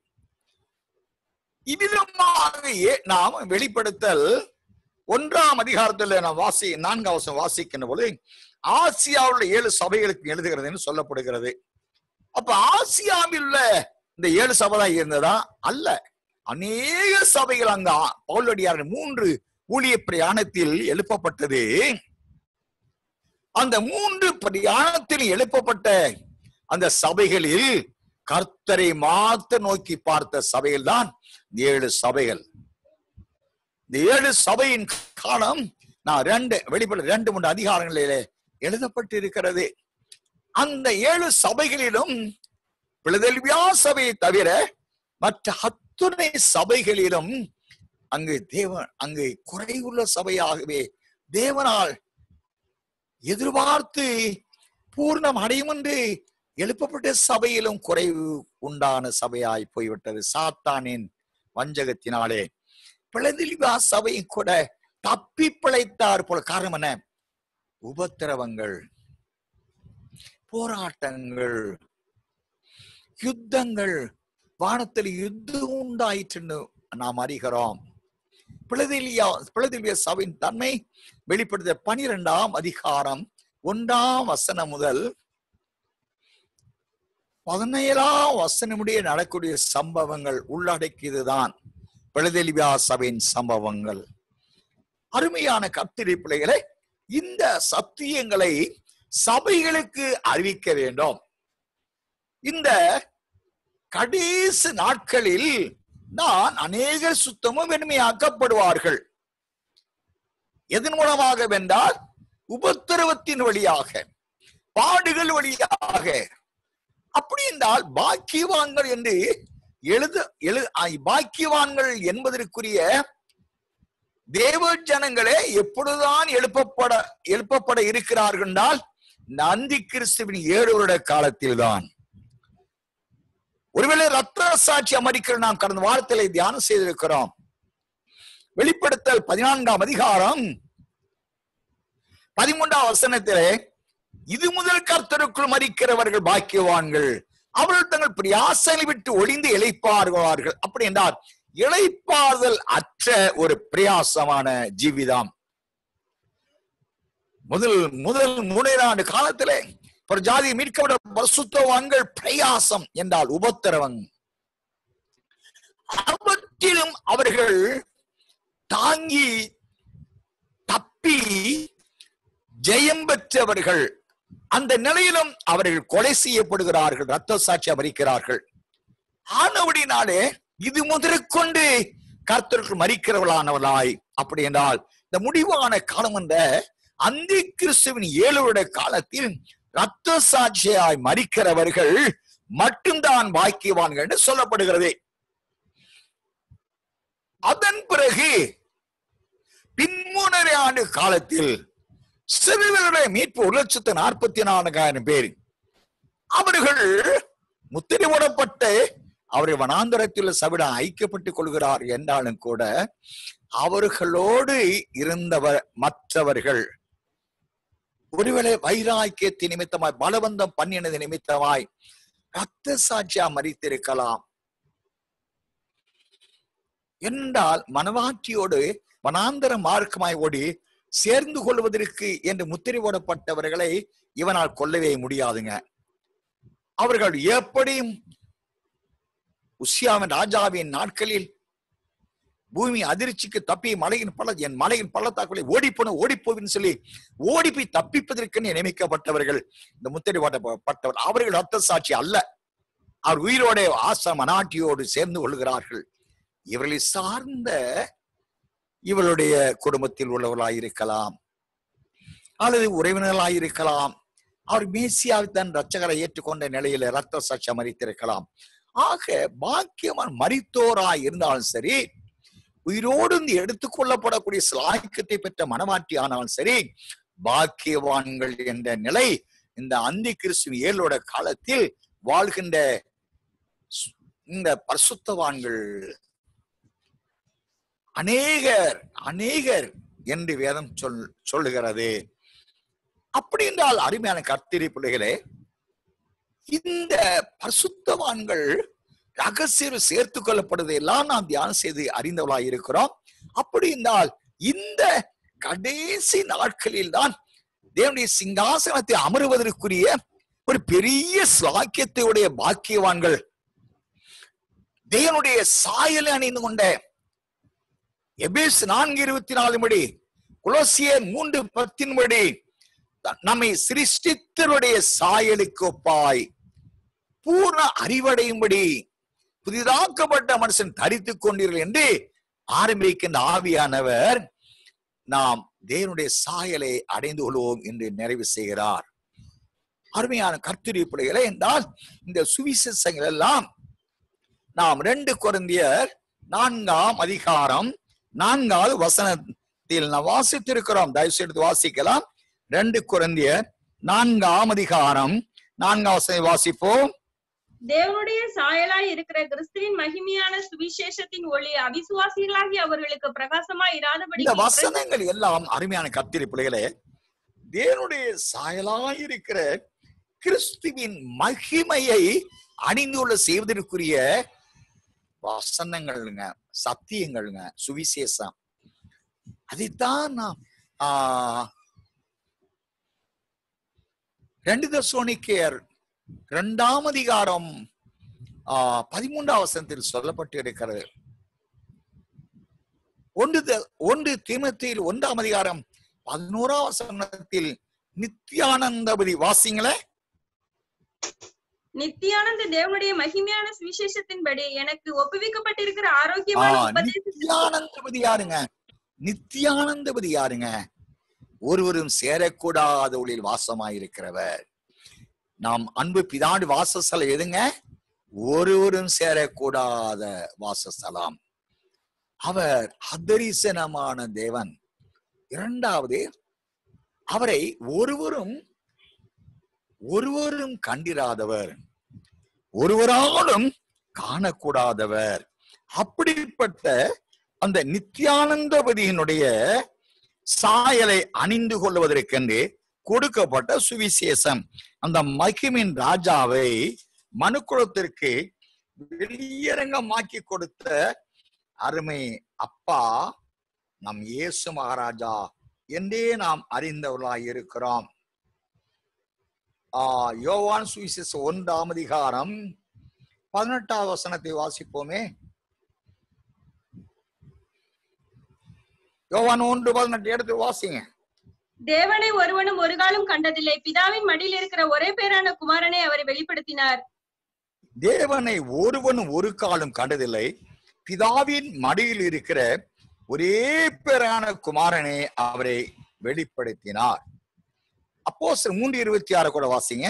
இவ்விதமாக ஏ- நாம் வெளிப்படுத்தல் ஒன்றாம் அதிகாரத்தில் நாம் வாசி நான்காம் வசனம் வாசிக்கின்ற பொழுது ஆசியாவில் உள்ள ஏழு சபைகளுக்கு எழுதுகிறது என்று சொல்லப்படுகிறது அப்ப ஆசியாவில் உள்ள இந்த ஏழு சபை தான் இருந்ததா அல்ல அநேக சபைகள் அங்க ஆ- பவுலடியார் மூன்று ஊழிய பிரயாணத்தில் எழுப்பப்பட்டது அந்த மூன்று பிரயாணத்தில் எழுப்பப்பட்ட அந்த சபைகளில் கர்த்தரை மாத்த நோக்கி பார்த்த சபைகள் தான் ஏழு சபைகள் இந்த ஏழு சபையின் காலம் நான் ரெண்டு வெளிப்பட ரெண்டு மூன்று அதிகாரங்களிலே எழுதப்பட்டு இருக்கிறது அந்த ஏழு சபைகளிலும் பிளதெல்வியா சபையை தவிர மற்ற அத்துணை சபைகளிலும் அங்கு தேவன் அங்கு குறைவுள்ள சபையாகவே தேவனால் எதிர்பார்த்து பூர்ணம் அடையும் என்று எழுப்பப்பட்ட சபையிலும் குறைவு உண்டான சபையாய் போய்விட்டது சாத்தானின் வஞ்சகத்தினாலே பிளதிலிவா சபையும் கூட தப்பி பிழைத்தார் போல காரணம் என்ன உபத்திரவங்கள் போராட்டங்கள் யுத்தங்கள் வானத்தில் யுத்தம் உண்டாயிற்றுன்னு நாம் அறிகிறோம் பிளதிலியா பிளதிலிய சபையின் தன்மை வெளிப்படுத்த பனிரெண்டாம் அதிகாரம் ஒன்றாம் வசனம் முதல் பதினேழாம் வசனமுடைய நடக்கூடிய சம்பவங்கள் உள்ளடக்கியதுதான் பிளதெலிவியா சபையின் சம்பவங்கள் அருமையான கத்திரி பிள்ளைகளை இந்த சத்தியங்களை சபைகளுக்கு அறிவிக்க வேண்டும் இந்த கடைசி நாட்களில் தான் அநேக சுத்தமும் வெண்மையாக்கப்படுவார்கள் எதன் மூலமாக வென்றால் உபத்திரவத்தின் வழியாக பாடுகள் வழியாக அப்படி என்றால் பாக்கியவான்கள் என்று எழுத எழு ஆ, பாக்கியவான்கள் என்பதற்குரிய தேவ ஜனங்களே எப்பொழுதுதான் எழுப்பப்பட எழுப்பப்பட இருக்கிறார்கள் என்றால் நந்தி கிறிஸ்துவின் ஏழு வருட காலத்தில்தான் ஒருவேளை ரத்த சாட்சி அமரிக்கிற நாம் கடந்த வாரத்திலே தியானம் செய்திருக்கிறோம் வெளிப்படுத்தல் பதினான்காம் அதிகாரம் பதிமூன்றாம் வசனத்திலே இது முதல் கர்த்தருக்குள் மறிக்கிறவர்கள் பாக்கியவான்கள் அவர்கள் தங்கள் பிரியாசனை விட்டு ஒளிந்து இழைப்பார்கள் அப்படி என்றால் இழைப்பாறுதல் அற்ற ஒரு பிரயாசமான ஜீவிதம் முதல் முதல் மூணாண்டு காலத்திலே ஒரு ஜாதி மீட்கப்பட்ட பரிசுத்தவான்கள் பிரயாசம் என்றால் உபத்திரவம் அவற்றிலும் அவர்கள் தாங்கி தப்பி ஜெயம் பெற்றவர்கள் அந்த நிலையிலும் அவர்கள் கொலை செய்யப்படுகிறார்கள் ரத்த சாட்சி மறிக்கிறார்கள் ஆனவடினாலே இது முதற்கொண்டு கர்த்தருக்கு மறிக்கிறவளானவளாய் அப்படி என்றால் இந்த முடிவான காலம் என்ற அந்தி கிறிஸ்துவின் ஏழு வருட காலத்தில் ரத்த சாட்சியாய் மறிக்கிறவர்கள் மட்டும்தான் பாக்கியவான்கள் என்று சொல்லப்படுகிறது அதன் பிறகு பின்முனரை ஆண்டு காலத்தில் சிறுவர்களுடைய மீட்பு ஒரு லட்சத்து நாற்பத்தி நான்காயிரம் பேர் அவர்கள் முத்திரை போடப்பட்டு அவரை வனாந்தரத்தில் சவிட ஐக்கியப்பட்டுக் கொள்கிறார் என்றாலும் கூட அவர்களோடு இருந்தவர் மற்றவர்கள் ஒருவேளை வைராக்கியத்தை நிமித்தமாய் பலவந்தம் பண்ணினது நிமித்தமாய் ரத்த சாட்சியா மறித்திருக்கலாம் என்றால் மனவாட்சியோடு வனாந்தர மார்க்கமாய் ஓடி சேர்ந்து கொள்வதற்கு என்று முத்திரை போடப்பட்டவர்களை இவனால் கொல்லவே முடியாதுங்க அவர்கள் எப்படியும் உசியாவின் ராஜாவின் நாட்களில் பூமி அதிர்ச்சிக்கு தப்பி மலையின் பள்ள என் மலையின் பள்ளத்தாக்குள்ளே ஓடிப்போன ஓடிப்போவின்னு சொல்லி ஓடி போய் தப்பிப்பதற்கு நியமிக்கப்பட்டவர்கள் இந்த முத்திரை போடப்பட்டவர் அவர்கள் ரத்த சாட்சி அல்ல அவர் உயிரோட ஆசா மனாட்டியோடு சேர்ந்து கொள்கிறார்கள் இவர்களை சார்ந்த இவளுடைய குடும்பத்தில் உள்ளவர்களாய் இருக்கலாம் அல்லது உறவினர்களாய் இருக்கலாம் அவர் மேசியாவை தன் ரச்சகரை ஏற்றுக்கொண்ட நிலையில ரத்த சாட்சியம் மறித்திருக்கலாம் ஆக பாக்கியமான் மரித்தோராய் இருந்தாலும் சரி உயிரோடு இருந்து எடுத்துக்கொள்ளப்படக்கூடிய சிலாய்க்கத்தை பெற்ற மனமாட்டி ஆனாலும் சரி பாக்கியவான்கள் என்ற நிலை இந்த அந்தி கிறிஸ்துவ ஏழோட காலத்தில் வாழ்கின்ற சு- இந்த பரிசுத்தவான்கள் அநேகர் அநேகர் என்று வேதம் சொல் சொல்லுகிறது அப்படி என்றால் அருமையான கர்த்திரி பிள்ளைகளே இந்த பரிசுத்தவான்கள் ரகசியம் சேர்த்து கொள்ளப்படுவதை எல்லாம் நாம் தியானம் செய்து அறிந்தவளாய் இருக்கிறோம் அப்படி என்றால் இந்த கடைசி நாட்களில் தான் தேவனுடைய சிங்காசனத்தை அமருவதற்குரிய ஒரு பெரிய சாக்கியத்தை உடைய பாக்கியவான்கள் தேவனுடைய சாயலை அணிந்து கொண்ட எபேஸ் நான்கு இருபத்தி நாலு படி குலோசியர் மூன்று பத்தின் படி த- நம்மை சிருஷ்டித்தருடைய சாயலுக்கு ஒப்பாய் பூர்ண அறிவடையும்படி புதிதாக்கப்பட்ட மனுஷன் தரித்துக் கொண்டீர்கள் என்று ஆரம்பிக்கின்ற ஆவியானவர் நாம் தேவனுடைய சாயலை அடைந்து கொள்வோம் என்று நிறைவு செய்கிறார் அருமையான கர்த்தரி பிள்ளைகளை என்றால் இந்த சுவிசேஷங்கள் எல்லாம் நாம் ரெண்டு குழந்தையர் நான்காம் அதிகாரம் நான்காவது வசனத்தில் நாம் வாசித்திருக்கிறோம் தயவு செய்து வாசிக்கலாம் ரெண்டு குழந்தையர் நான்காம் அதிகாரம் நான்காம் வசனம் வாசிப்போம் தேவனுடைய சாயலாய் இருக்கிற கிறிஸ்துவின் மகிமையான சுவிசேஷத்தின் ஒளி அவிசுவாசிகளாகி அவர்களுக்கு பிரகாசமாய் இராதபடி இந்த வசனங்கள் எல்லாம் அருமையான கத்திரி பிள்ளைகளே தேவனுடைய சாயலாயிருக்கிற கிறிஸ்துவின் மகிமையை அணிந்துள்ள செய்வதற்குரிய வசனங்கள்ங்க சத்தியங்கள்ங்க சுவிசேஷம் அதைத்தான் நாம் ஆஹ் ரெண்டு தசோனிக்கேர் இரண்டாம் அதிகாரம் ஆஹ் பதிமூன்றாம் வசனத்தில் சொல்லப்பட்டு இருக்கிறது ஒன்று த- ஒன்று தீமத்தில் ஒன்றாம் அதிகாரம் பதினோராம் வசனத்தில் நித்யானந்தபதி வாசிங்களே நித்தியானந்த தேவனுடைய மகிமையான சுவிசேஷத்தின்படி எனக்கு ஒப்புவிக்கப்பட்டிருக்கிற ஆரோக்கியமான ஆ, உபதேச நித்யானந்தபதி யாருங்க நித்யானந்தபதி யாருங்க ஒருவரும் சேரக்கூடாத ஒளியில் வாசமாயிருக்கிறவர் நாம் அன்பு பிதாண்டு வாசஸ்தலம் எதுங்க ஒருவரும் சேரக்கூடாத வாசஸ்தலம் அவர் அதரிசனமான தேவன் இரண்டாவது அவரை ஒருவரும் ஒருவரும் கண்டிராதவர் ஒருவராலும் காணக்கூடாதவர் அப்படிப்பட்ட அந்த நித்யானந்தபதியினுடைய சாயலை அணிந்து கொள்வதற்கென்று கொடுக்கப்பட்ட சுவிசேஷம் அந்த மகிமின் ராஜாவை மனுக்குலத்திற்கு வெளியரங்கமாக்கி கொடுத்த அருமை அப்பா நம் இயேசு மகாராஜா என்றே நாம் அறிந்தவர்களாய் இருக்கிறோம் ஆஹ் யோவான் சுவிசேஷ ஒன்றாம் அதிகாரம் பதினெட்டாவது வசனத்தை வாசிப்போமே யோவான் ஒன்று பதினெட்டு எடுத்து வாசிங்க தேவனை ஒருவனும் ஒரு காலம் கண்டதில்லை பிதாவின் மடியில் இருக்கிற ஒரே பேரான குமாரனை அவரை வெளிப்படுத்தினார் தேவனை ஒருவனும் ஒரு காலம் கண்டதில்லை பிதாவின் மடியில் இருக்கிற ஒரே பேரான குமாரனே அவரை வெளிப்படுத்தினார் அப்போ மூன்று இருபத்தி ஆறு கூட வாசிங்க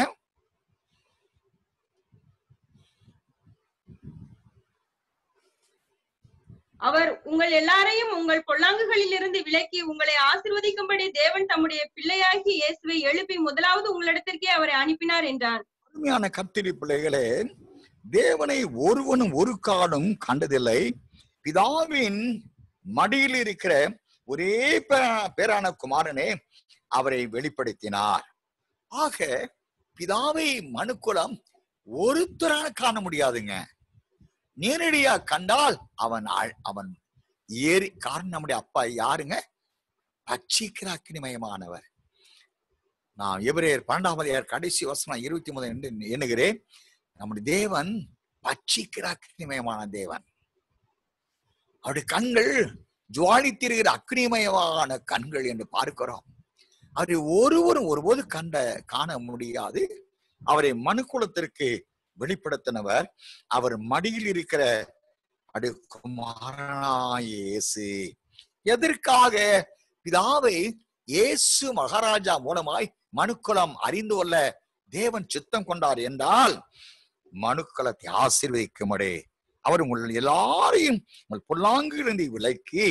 அவர் உங்கள் எல்லாரையும் உங்கள் பொல்லாங்குகளில் இருந்து விலக்கி உங்களை ஆசிர்வதிக்கும்படி தேவன் தம்முடைய பிள்ளையாகி இயேசுவை எழுப்பி முதலாவது உங்களிடத்திற்கே அவரை அனுப்பினார் என்றான் அருமையான கத்திரி பிள்ளைகளே தேவனை ஒருவனும் ஒரு காலம் கண்டதில்லை பிதாவின் மடியில் இருக்கிற ஒரே பேரா- பேரான குமாரனே அவரை வெளிப்படுத்தினார் ஆக பிதாவை மனுக்குலம் ஒருத்தரான காண முடியாதுங்க நேரடியா கண்டால் அவன் ஆள்- அவன் ஏறி காரணம் நம்முடைய அப்பா யாருங்க பட்சிக்கிற அக்னிமயமானவர் நான் எபிரேயர் பன்னெண்டாம் அதிகார கடைசி வசனம் இருபத்தி முதல் என்று எண்ணுகிறேன் நம்முடைய தேவன் பட்சிக்கிற அக்னிமயமான தேவன் அவருடைய கண்கள் ஜுவாலித்திருக்கிற அக்னிமயமான கண்கள் என்று பார்க்கிறோம் அவரை ஒருவரும் ஒருபோது கண்ட காண முடியாது அவரை மனுக்குலத்திற்கு வெளிப்படுத்தினவர் அவர் மடியில் இருக்கிற அடு குமாரனாய் இயேசு எதற்காக பிதாவை இயேசு மகாராஜா மூலமாய் மனுக்குலம் அறிந்து கொள்ள தேவன் சித்தம் கொண்டார் என்றால் மனுக்குலத்தை ஆசீர்வதிக்கும்படி அவர் உங்கள் எல்லாரையும் உங்கள் பொல்லாங்கிலிருந்து விலக்கி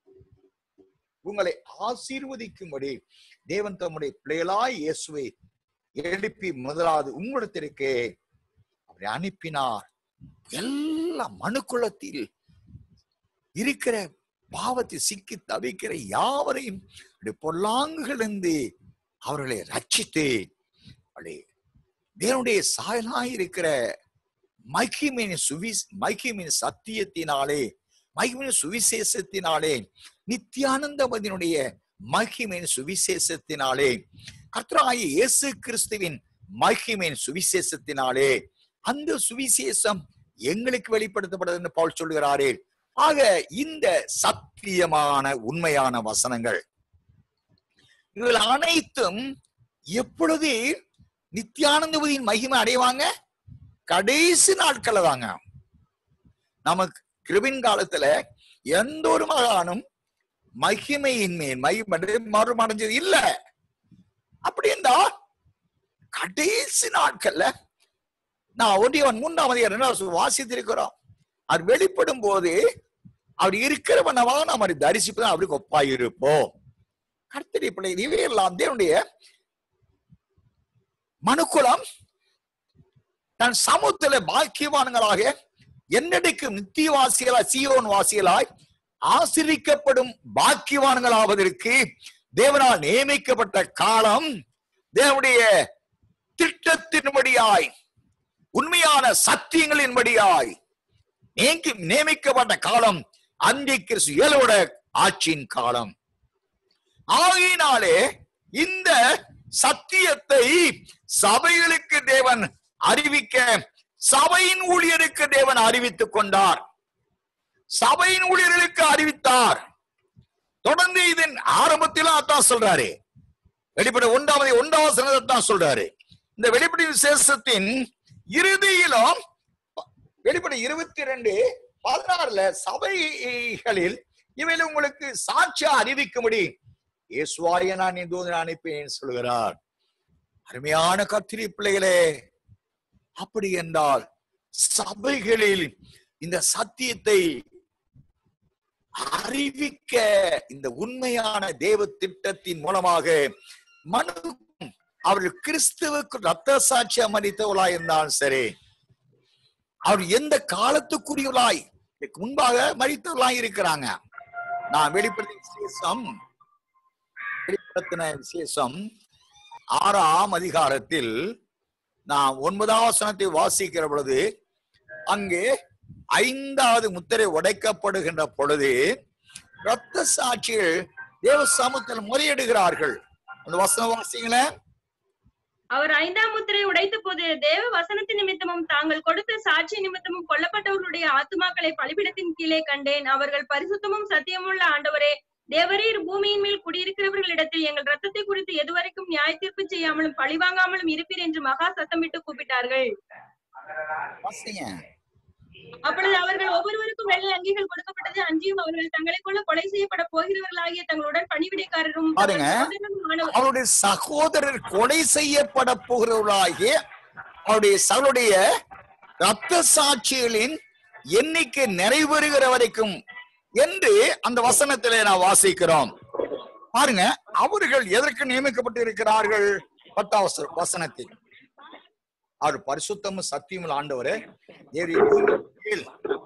உங்களை ஆசீர்வதிக்கும்படி தேவன் தம்முடைய பிள்ளைகளாய் இயேசுவை எழுப்பி முதலாவது உங்களிடத்திற்கு அவரை அனுப்பினார் எல்லா மனுக்குலத்தில் இருக்கிற பாவத்தை சிக்கி தவிக்கிற யாவரையும் அப்படி பொல்லாங்குகளிலிருந்து அவர்களை ரட்சித்து அப்படி தேவனுடைய சாயலாய் இருக்கிற மைக்கிமின் சுவி மைக்கிமின் சத்தியத்தினாலே மைக்கிமின் சுவிசேஷத்தினாலே நித்தியானந்தமதியினுடைய மகிமையின் சுவிசேஷத்தினாலே கர்த்தராகிய இயேசு கிறிஸ்துவின் மகிமையின் சுவிசேஷத்தினாலே அந்த சுவிசேஷம் எங்களுக்கு வெளிப்படுத்தப்படுதுன்னு பவுல் சொல்லுகிறாரே ஆக இந்த சத்தியமான உண்மையான வசனங்கள் இவைகள் அனைத்தும் எப்பொழுது நித்தியானந்தபதியின் மகிமை அடைவாங்க கடைசி நாட்கள்ல தாங்க நமக்கு கிருபின் காலத்துல எந்த ஒரு மகானும் மகிமையின் மேல் மகிமடை மறுமடைஞ்சது இல்ல அப்படி இருந்தா கடைசி நாட்கள்ல நான் ஒன்றியவன் மூன்றாம் அதிகாரம் வாசித்திருக்கிறோம் அவர் வெளிப்படும் போது அவர் இருக்கிறவனவா நாம் அவரை தரிசிப்பதான் அவருக்கு ஒப்பாய் இருப்போம் கர்த்தரி பிள்ளை இவையெல்லாம் தேவனுடைய மனுக்குலம் தன் சமூகத்துல பாக்கியவான்களாக என்னடைக்கும் நித்திய வாசிகளாய் சீயோன் வாசிகளாய் ஆசிரிக்கப்படும் பாக்கியவான்களாவதற்கு தேவனால் நியமிக்கப்பட்ட காலம் தேவனுடைய திட்டத்தின்படியாய் உண்மையான சத்தியங்களின்படியாய் நீங்கி நியமிக்கப்பட்ட காலம் அந்தி கிறிஸ்து இயலோட ஆட்சியின் காலம் ஆகையினாலே இந்த சத்தியத்தை சபைகளுக்கு தேவன் அறிவிக்க சபையின் ஊழியருக்கு தேவன் அறிவித்துக் கொண்டார் சபையின் ஊழியர்களுக்கு அறிவித்தார் தொடர்ந்து இதன் ஆரம்பத்திலும் அதான் சொல்றாரு வெளிப்படை ஒன்றாவது ஒன்றாவது சனத்தை தான் சொல்றாரு இந்த வெளிப்படை விசேஷத்தின் இறுதியிலும் வெளிப்படை இருபத்தி ரெண்டு பதினாறுல சபைகளில் இவையில் உங்களுக்கு சாட்சியா அறிவிக்கும்படி இயேசுவாய நான் இந்த தூதனை அனுப்பினேன் சொல்கிறார் அருமையான கத்திரி பிள்ளைகளே அப்படி என்றால் சபைகளில் இந்த சத்தியத்தை அறிவிக்க இந்த உண்மையான தேவ திட்டத்தின் மூலமாக மனு அவர்கள் கிறிஸ்துவுக்கு ரத்த சாட்சியம் மறித்தவர்களாய் இருந்தாலும் சரி அவர் எந்த காலத்துக்குரியவளாய் இதுக்கு முன்பாக மறித்தவர்களாய் இருக்கிறாங்க நான் வெளிப்படுத்தின விசேஷம் வெளிப்படுத்தின விசேஷம் ஆறாம் அதிகாரத்தில் நான் ஒன்பதாம் வசனத்தை வாசிக்கிற பொழுது அங்கே ஐந்தாவது முத்திரை உடைக்கப்படுகின்ற பொழுது இரத்த சாட்சிகள் தேவ சமூகத்தில் முறையிடுகிறார்கள் அந்த வசனம் வாசிங்களேன் அவர் ஐந்தாம் முத்திரை உடைத்த போது தேவ வசனத்தின் நிமித்தமும் தாங்கள் கொடுத்த சாட்சி நிமித்தமும் கொல்லப்பட்டவர்களுடைய ஆத்துமாக்களை பலிபிடத்தின் கீழே கண்டேன் அவர்கள் பரிசுத்தமும் சத்தியமுள்ள ஆண்டவரே தேவரீர் பூமியின் மேல் குடியிருக்கிறவர்களிடத்தில் எங்கள் ரத்தத்தை குறித்து எதுவரைக்கும் நியாய தீர்ப்பு செய்யாமலும் பழிவாங்காமலும் இருப்பீர் என்று மகா சத்தமிட்டு கூப்பிட்டார்கள் வாசிங்க. அப்பொழுது அவர்கள் ஒவ்வொருவருக்கும் வெள்ளை அங்கிகள் கொடுக்கப்பட்டது அஞ்சியும் அவர்கள் தங்களை கொள்ள கொலை செய்யப்பட போகிறவர்களாகிய தங்களுடன் பணிவிடைக்காரரும் பாருங்க. சகோதரருமானவர் அவருடைய சகோதரர் கொலை செய்யப்பட போகிறவர்களாகிய அவருடைய சகோடைய ரத்த சாட்சிகளின் எண்ணிக்கை நிறைவேறுகிற வரைக்கும் என்று அந்த வசனத்திலே நான் வாசிக்கிறோம் பாருங்க அவர்கள் எதற்கு நியமிக்கப்பட்டு இருக்கிறார்கள் பத்தாம் வச- வசனத்தில் அவர் பரிசுத்தமும் சத்தியமும் ஆண்டவரே தேவரீர் பூமியின் மேல்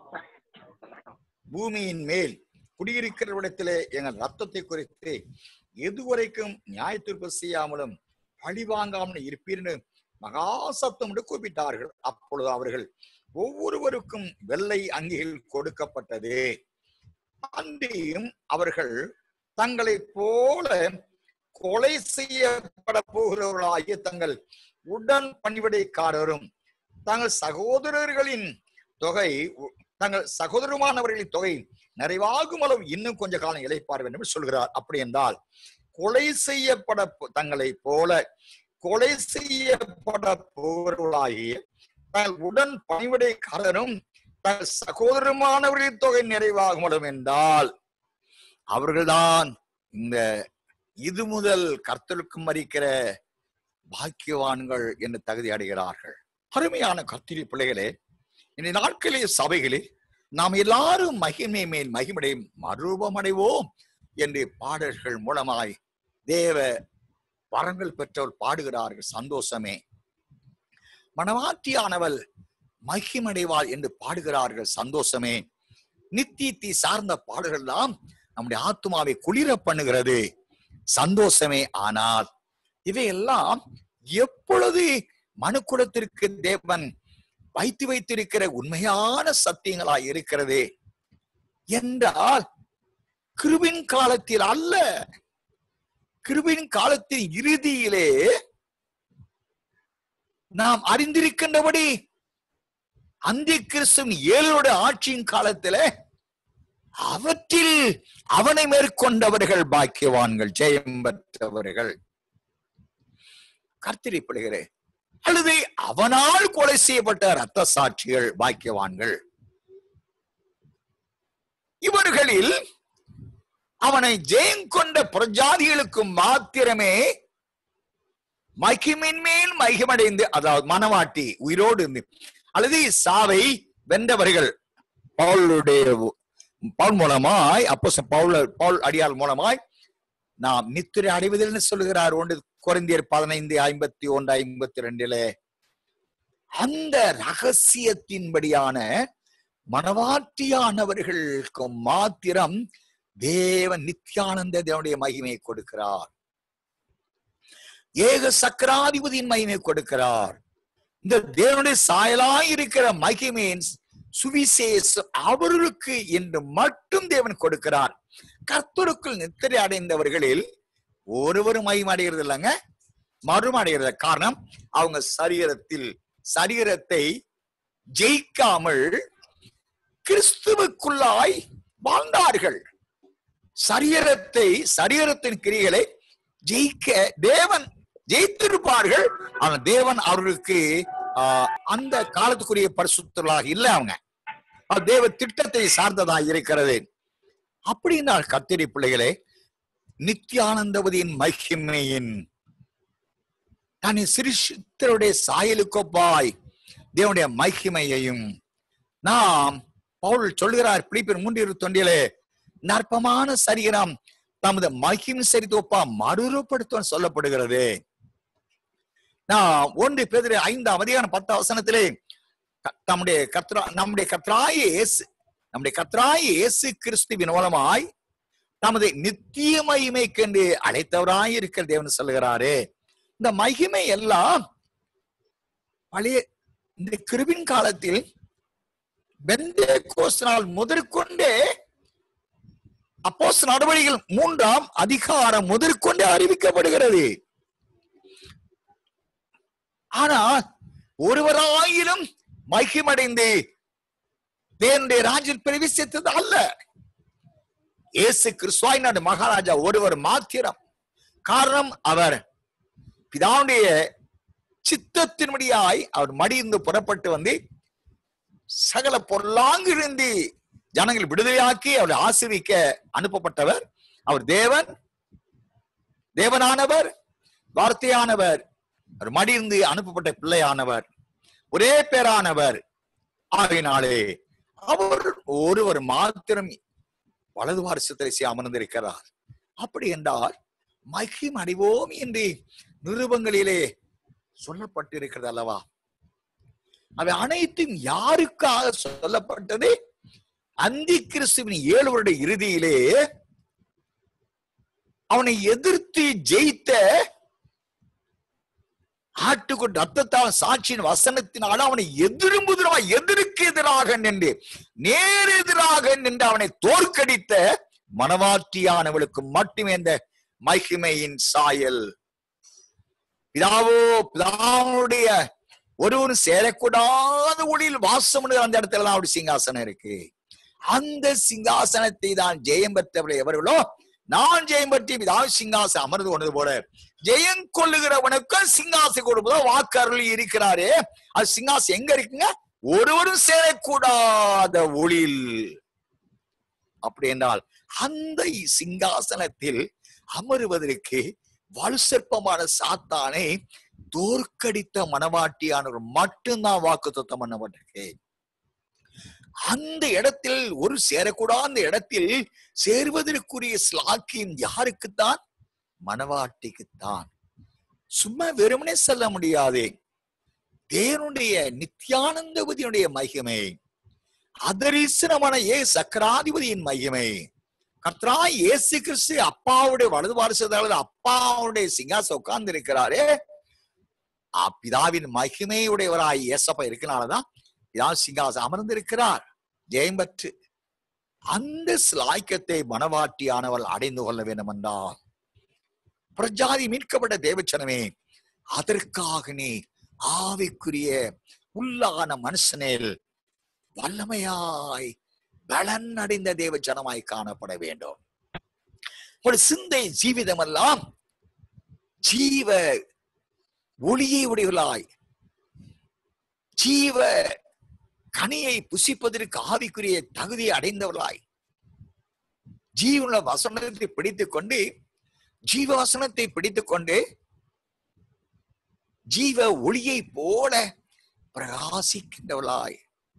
பூமியின் மேல் குடியிருக்கிற இடத்திலே எங்கள் ரத்தத்தை குறித்து எதுவரைக்கும் நியாய தீர்ப்பு செய்யாமலும் பழி வாங்காமலும் இருப்பீர்னு மகா சத்தம் கூப்பிட்டார்கள் அப்பொழுது அவர்கள் ஒவ்வொருவருக்கும் வெள்ளை அங்கிகள் கொடுக்கப்பட்டது அன்றியும் அவர்கள் தங்களை போல கொலை செய்யப்பட போகிறவர்களாகிய தங்கள் உடன் பணிவிடைக்காரரும் தங்கள் சகோதரர்களின் தொகை தங்கள் சகோதரமானவர்களின் தொகை நிறைவாகும் அளவு இன்னும் கொஞ்ச காலம் இழைப்பார் என்று சொல்கிறார் அப்படி என்றால் கொலை செய்யப்பட போ- தங்களை போல கொலை செய்யப்பட போகிறவர்களாகிய தங்கள் உடன் பணிவிடைக்காரரும் தங்கள் சகோதரமானவர்களின் தொகை நிறைவாகும் அளவு என்றால் அவர்கள்தான் இந்த இது முதல் கர்த்தருக்கு மறிக்கிற பாக்கியவான்கள் என்று தகுதி அடைகிறார்கள் அருமையான கத்திரி பிள்ளைகளே இந்த நாட்களில் சபைகளில் நாம் எல்லாரும் மகிமை மேல் மகிமடை மறுபமடைவோம் என்று பாடல்கள் மூலமாய் தேவ வரங்கள் பெற்றவர் பாடுகிறார்கள் சந்தோஷமே மனவாட்டியானவள் மகிமடைவாள் என்று பாடுகிறார்கள் சந்தோஷமே நித்தியத்தை சார்ந்த பாடல்கள் தான் நம்முடைய ஆத்மாவை குளிர பண்ணுகிறது சந்தோஷமே ஆனால் இவையெல்லாம் எப்பொழுது மனுக்குலத்திற்கு தேவன் வைத்து வைத்திருக்கிற உண்மையான சத்தியங்களாய் இருக்கிறது என்றால் கிருபின் காலத்தில் அல்ல கிருபின் காலத்தின் இறுதியிலே நாம் அறிந்திருக்கின்றபடி அந்தி கிறிஸ்துவின் ஏழோட ஆட்சியின் காலத்திலே அவற்றில் அவனை மேற்கொண்டவர்கள் பாக்கியவான்கள் ஜெயம் பெற்றவர்கள் கர்த்தரிப்படுகிறேன் அல்லது அவனால் கொலை செய்யப்பட்ட இரத்த சாட்சிகள் பாக்கியவான்கள் இவர்களில் அவனை ஜெயம் கொண்ட பிரஜாதிகளுக்கு மாத்திரமே மகிமின் மேல் மகிமடைந்து அதாவது மனவாட்டி உயிரோடு இருந்து அல்லது சாவை வென்றவர்கள் பவுலுடைய பவுல் மூலமாய் அப்போ பவுல் பவுல் அடியால் மூலமாய் நாம் நித்திரை அடைவதில்னு சொல்லுகிறார் ஒன்று குறைந்தியர் பதினைந்து ஐம்பத்தி ஒன்று ஐம்பத்தி ரெண்டிலே அந்த ரகசியத்தின்படியான மனவாட்டியானவர்களுக்கு மாத்திரம் தேவன் நித்யானந்த தேவனுடைய மகிமையை கொடுக்கிறார் ஏக சக்கராதிபதியின் மகிமை கொடுக்கிறார் இந்த தேவனுடைய சாயலாய் இருக்கிற மகிமையின் சுவிசேஷம் அவர்களுக்கு என்று மட்டும் தேவன் கொடுக்கிறார் கர்த்தருக்குள் நித்திரை அடைந்தவர்களில் ஒருவரும் மகிமை அடைகிறது இல்லைங்க மறுமை அடைகிறது காரணம் அவங்க சரீரத்தில் சரீரத்தை ஜெயிக்காமல் கிறிஸ்துவுக்குள்ளாய் வாழ்ந்தார்கள் சரீரத்தை சரீரத்தின் கிரிகளை ஜெயிக்க தேவன் ஜெயித்திருப்பார்கள் ஆனா தேவன் அவர்களுக்கு ஆஹ், அந்த காலத்துக்குரிய பரிசுத்தலாக இல்ல அவங்க அது தேவ திட்டத்தை சார்ந்ததாக இருக்கிறது அப்படின்னால் கத்திரி பிள்ளைகளே நித்யானந்தவதியின் மகிமையின் தனி சிறுத்தருடைய சாயலுக்கொப்பாய் தேவனுடைய மகிமையையும் நாம் பவுல் சொல்கிறார் பிலிப்பியர் மூன்று இருபத்தி ஒன்றிலே நற்பமான சரீரம் தமது மகிம் சரித்தொப்பா மறுரூபப்படுத்தும் சொல்லப்படுகிறது நான் ஒன்று பேதிர ஐந்தாம் அதிகாரம் பத்தாம் வசனத்திலே க- தம்முடைய கத்ரா நம்முடைய கத்ராய இயேசு நம்முடைய கத்ராய இயேசு கிறிஸ்துவின் மூலமாய் தமது நித்திய மகிமைக்கென்று அழைத்தவராய் இருக்கிற தேவன் சொல்லுகிறாரே இந்த மகிமை எல்லாம் பழைய இந்த கிருபின் காலத்தில் பெந்தே நாள் முதற்கொண்டே அப்போஸ் நடவடிக்கைகள் மூன்றாம் அதிகாரம் முதற்கொண்டே அறிவிக்கப்படுகிறது ஆனால் ஒருவராயிலும் மகிமடைந்து தேவனுடைய ராஜ்யம் பிரவேசித்தது அல்ல இயேசு கிறிஸ்துவாய் நாடு மகாராஜா ஒருவர் மாத்திரம் காரணம் அவர் பிதாவுடைய சித்தத்தின்படியாய் அவர் மடிந்து புறப்பட்டு வந்து சகல பொருளாங்கிருந்து ஜனங்கள் விடுதலையாக்கி அவரை ஆசிரிக்க அனுப்பப்பட்டவர் அவர் தேவன் தேவனானவர் வார்த்தையானவர் அவர் மடிந்து அனுப்பப்பட்ட பிள்ளையானவர் ஒரே பேரானவர் ஆகினாலே அவர் ஒருவர் மாத்திரம் வலது வாரசத்திரை அமர்ந்திருக்கிறார் அப்படி என்றால் மகிம் அடைவோம் என்று நிருபங்களிலே சொல்லப்பட்டிருக்கிறது அல்லவா அவை அனைத்தும் யாருக்காக சொல்லப்பட்டது அந்தி கிறிஸ்துவின் ஏழு வருட இறுதியிலே அவனை எதிர்த்து ஜெயித்த ஆட்டுக்குள் ரத்தத்தால் சாட்சியின் வசனத்தினால் அவனை எதிரும்புதலாக எதிருக்கு எதிராக நின்று நேர் எதிராக நின்று அவனை தோற்கடித்த மனவாட்டியானவளுக்கு மட்டுமே இந்த மகிமையின் சாயல் பிதாவோ பிதாவுடைய ஒருவரும் சேரக்கூடாத ஒளியில் வாசம் அந்த இடத்துல தான் அவருடைய சிங்காசனம் இருக்கு அந்த சிங்காசனத்தை தான் ஜெயம் பெற்றவர்கள் எவர்களோ நான் ஜெயம் பற்றி பிதாவு சிங்காசனம் அமர்ந்து கொண்டது போல ஜெயம் கொள்ளுகிறவனுக்கும் சிங்காசம் கொடுப்பதோ வாக்கருள் இருக்கிறாரே அது சிங்காசம் எங்க இருக்குங்க ஒருவரும் சேரக்கூடாத ஒளியில் அப்படி என்றால் அந்த சிங்காசனத்தில் அமருவதற்கு வலுசற்பமான சாத்தானை தோற்கடித்த மனவாட்டியானவர் மட்டும்தான் வாக்கு தத்தம் பண்ணப்பட்டிருக்கு அந்த இடத்தில் ஒரு சேரக்கூடாத அந்த இடத்தில் சேர்வதற்குரிய ஸ்லாக்கியம் யாருக்குத்தான் மனவாட்டிக்குத்தான் சும்மா வெறுமனே சொல்ல முடியாது தேவனுடைய நித்யானந்தபதியுடைய மகிமை அதரிசனமான ஏ சக்கராதிபதியின் மகிமை கர்த்தரா இயேசு கிறிஸ்து அப்பாவுடைய வலது வாரிசுதாளர் அப்பாவுடைய சிங்காசம் உட்கார்ந்து இருக்கிறாரே பிதாவின் மகிமையுடையவராய் இயேசப்பா இருக்கனாலதான் பிதா சிங்காசம் அமர்ந்திருக்கிறார் ஜெயம் பெற்று அந்த சிலாய்க்கத்தை மனவாட்டியானவள் அடைந்து கொள்ள வேண்டும் என்றால் பிரஜாதி மீட்கப்பட்ட தேவச்சனமே அதற்காக நீ ஆவிக்குரிய உள்ளான மனுஷனில் வல்லமையாய் பலன் அடைந்த தேவச்சனமாய் காணப்பட வேண்டும் ஒரு சிந்தை ஜீவிதம் எல்லாம் ஜீவ ஒளியை உடையவளாய் ஜீவ கனியை புசிப்பதற்கு ஆவிக்குரிய தகுதியை அடைந்தவர்களாய் ஜீவன வசனத்தை பிடித்துக் கொண்டு ஜீவ வசனத்தை பிடித்துக் கொண்டு ஜீவ ஒளியை போல பிரகாசிக்கின்றவளாய்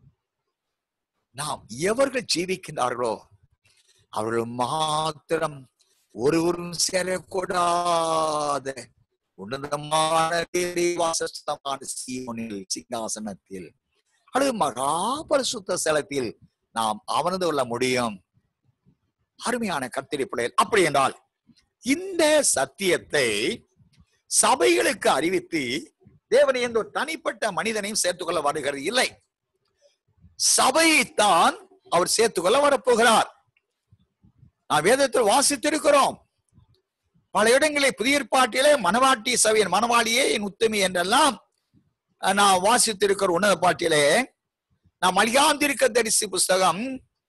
நாம் எவர்கள் ஜீவிக்கின்றார்களோ அவர்கள் மாத்திரம் ஒருவரும் சேரக்கூடாத உன்னதமான வாசஸ்தமான சீமோனில் சிங்காசனத்தில் அல்லது மகாபரிசுத்த ஸ்தலத்தில் நாம் அமர்ந்து கொள்ள முடியும் அருமையான கத்திரி பிள்ளைகள் அப்படி என்றால் இந்த சத்தியத்தை சபைகளுக்கு அறிவித்து தேவனை எந்த ஒரு தனிப்பட்ட மனிதனையும் சேர்த்துக்கொள்ள வருகிறது இல்லை சபையைத்தான் அவர் சேர்த்துக்கொள்ள வரப்போகிறார் நான் வேதத்தில் வாசித்திருக்கிறோம் பல இடங்களில் புதிய ஏற்பாட்டிலே மனவாட்டி சபையின் மனவாளியே என் உத்தமி என்றெல்லாம் நான் வாசித்திருக்கிற உன்னத பாட்டிலே நான் மலியாந்திருக்க தரிசி புஸ்தகம்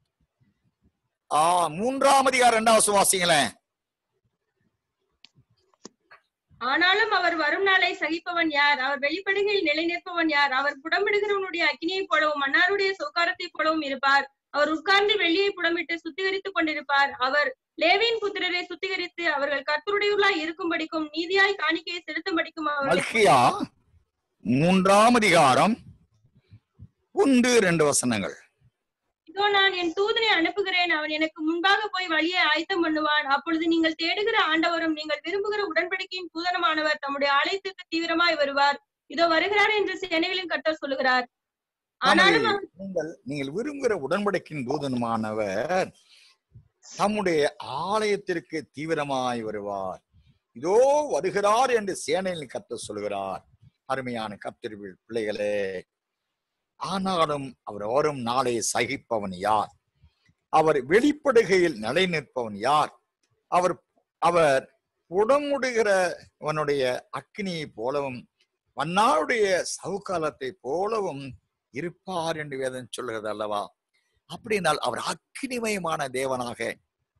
ஆஹ் மூன்றாம் அதிகாரம் இரண்டாவது வாசிங்களேன் ஆனாலும் அவர் வரும் நாளை சகிப்பவன் யார் அவர் வெளிப்படுகையில் நிலை நிற்பவன் யார் அவர் புடமிடுகிறவனுடைய அக்கினியைப் போலவும் மன்னாருடைய சோக்காரத்தைப் போலவும் இருப்பார் அவர் உட்கார்ந்து வெள்ளியை புடமிட்டு சுத்திகரித்துக் கொண்டிருப்பார் அவர் லேவியின் புத்திரரை சுத்திகரித்து அவர்கள் கர்த்தருடையவர்களாய் இருக்கும்படிக்கும் நீதியாய் காணிக்கையை செலுத்தும்படிக்கும் அவர்கள் மல்கியா மூன்றாம் அதிகாரம் ஒன்று இரண்டு வசனங்கள் இதோ நான் என் தூதனை அனுப்புகிறேன் அவன் எனக்கு முன்பாக போய் வழியை ஆயத்தம் பண்ணுவான் அப்பொழுது நீங்கள் தேடுகிற ஆண்டவரும் நீங்கள் விரும்புகிற உடன்படிக்கையின் தூதனமானவர் தம்முடைய ஆலயத்துக்கு தீவிரமாய் வருவார் இதோ வருகிறார் என்று சேனைகளின் கர்த்தர் சொல்லுகிறார் ஆனாலும் அவர் நீங்கள் நீங்கள் விரும்புகிற உடன்படிக்கையின் தூதனமானவர் தம்முடைய ஆலயத்திற்கு தீவிரமாய் வருவார் இதோ வருகிறார் என்று சேனையில் கத்த சொல்கிறார் அருமையான கத்திரி பிள்ளைகளே ஆனாலும் அவர் வரும் நாளை சகிப்பவன் யார் அவர் வெளிப்படுகையில் நிலை நிற்பவன் யார் அவர் அவர் உடமுடுகிறவனுடைய அக்னியை போலவும் மன்னாருடைய சவுக்காலத்தை போலவும் இருப்பார் என்று வேதம் சொல்கிறது அல்லவா அப்படினால் அவர் அக்னிமயமான தேவனாக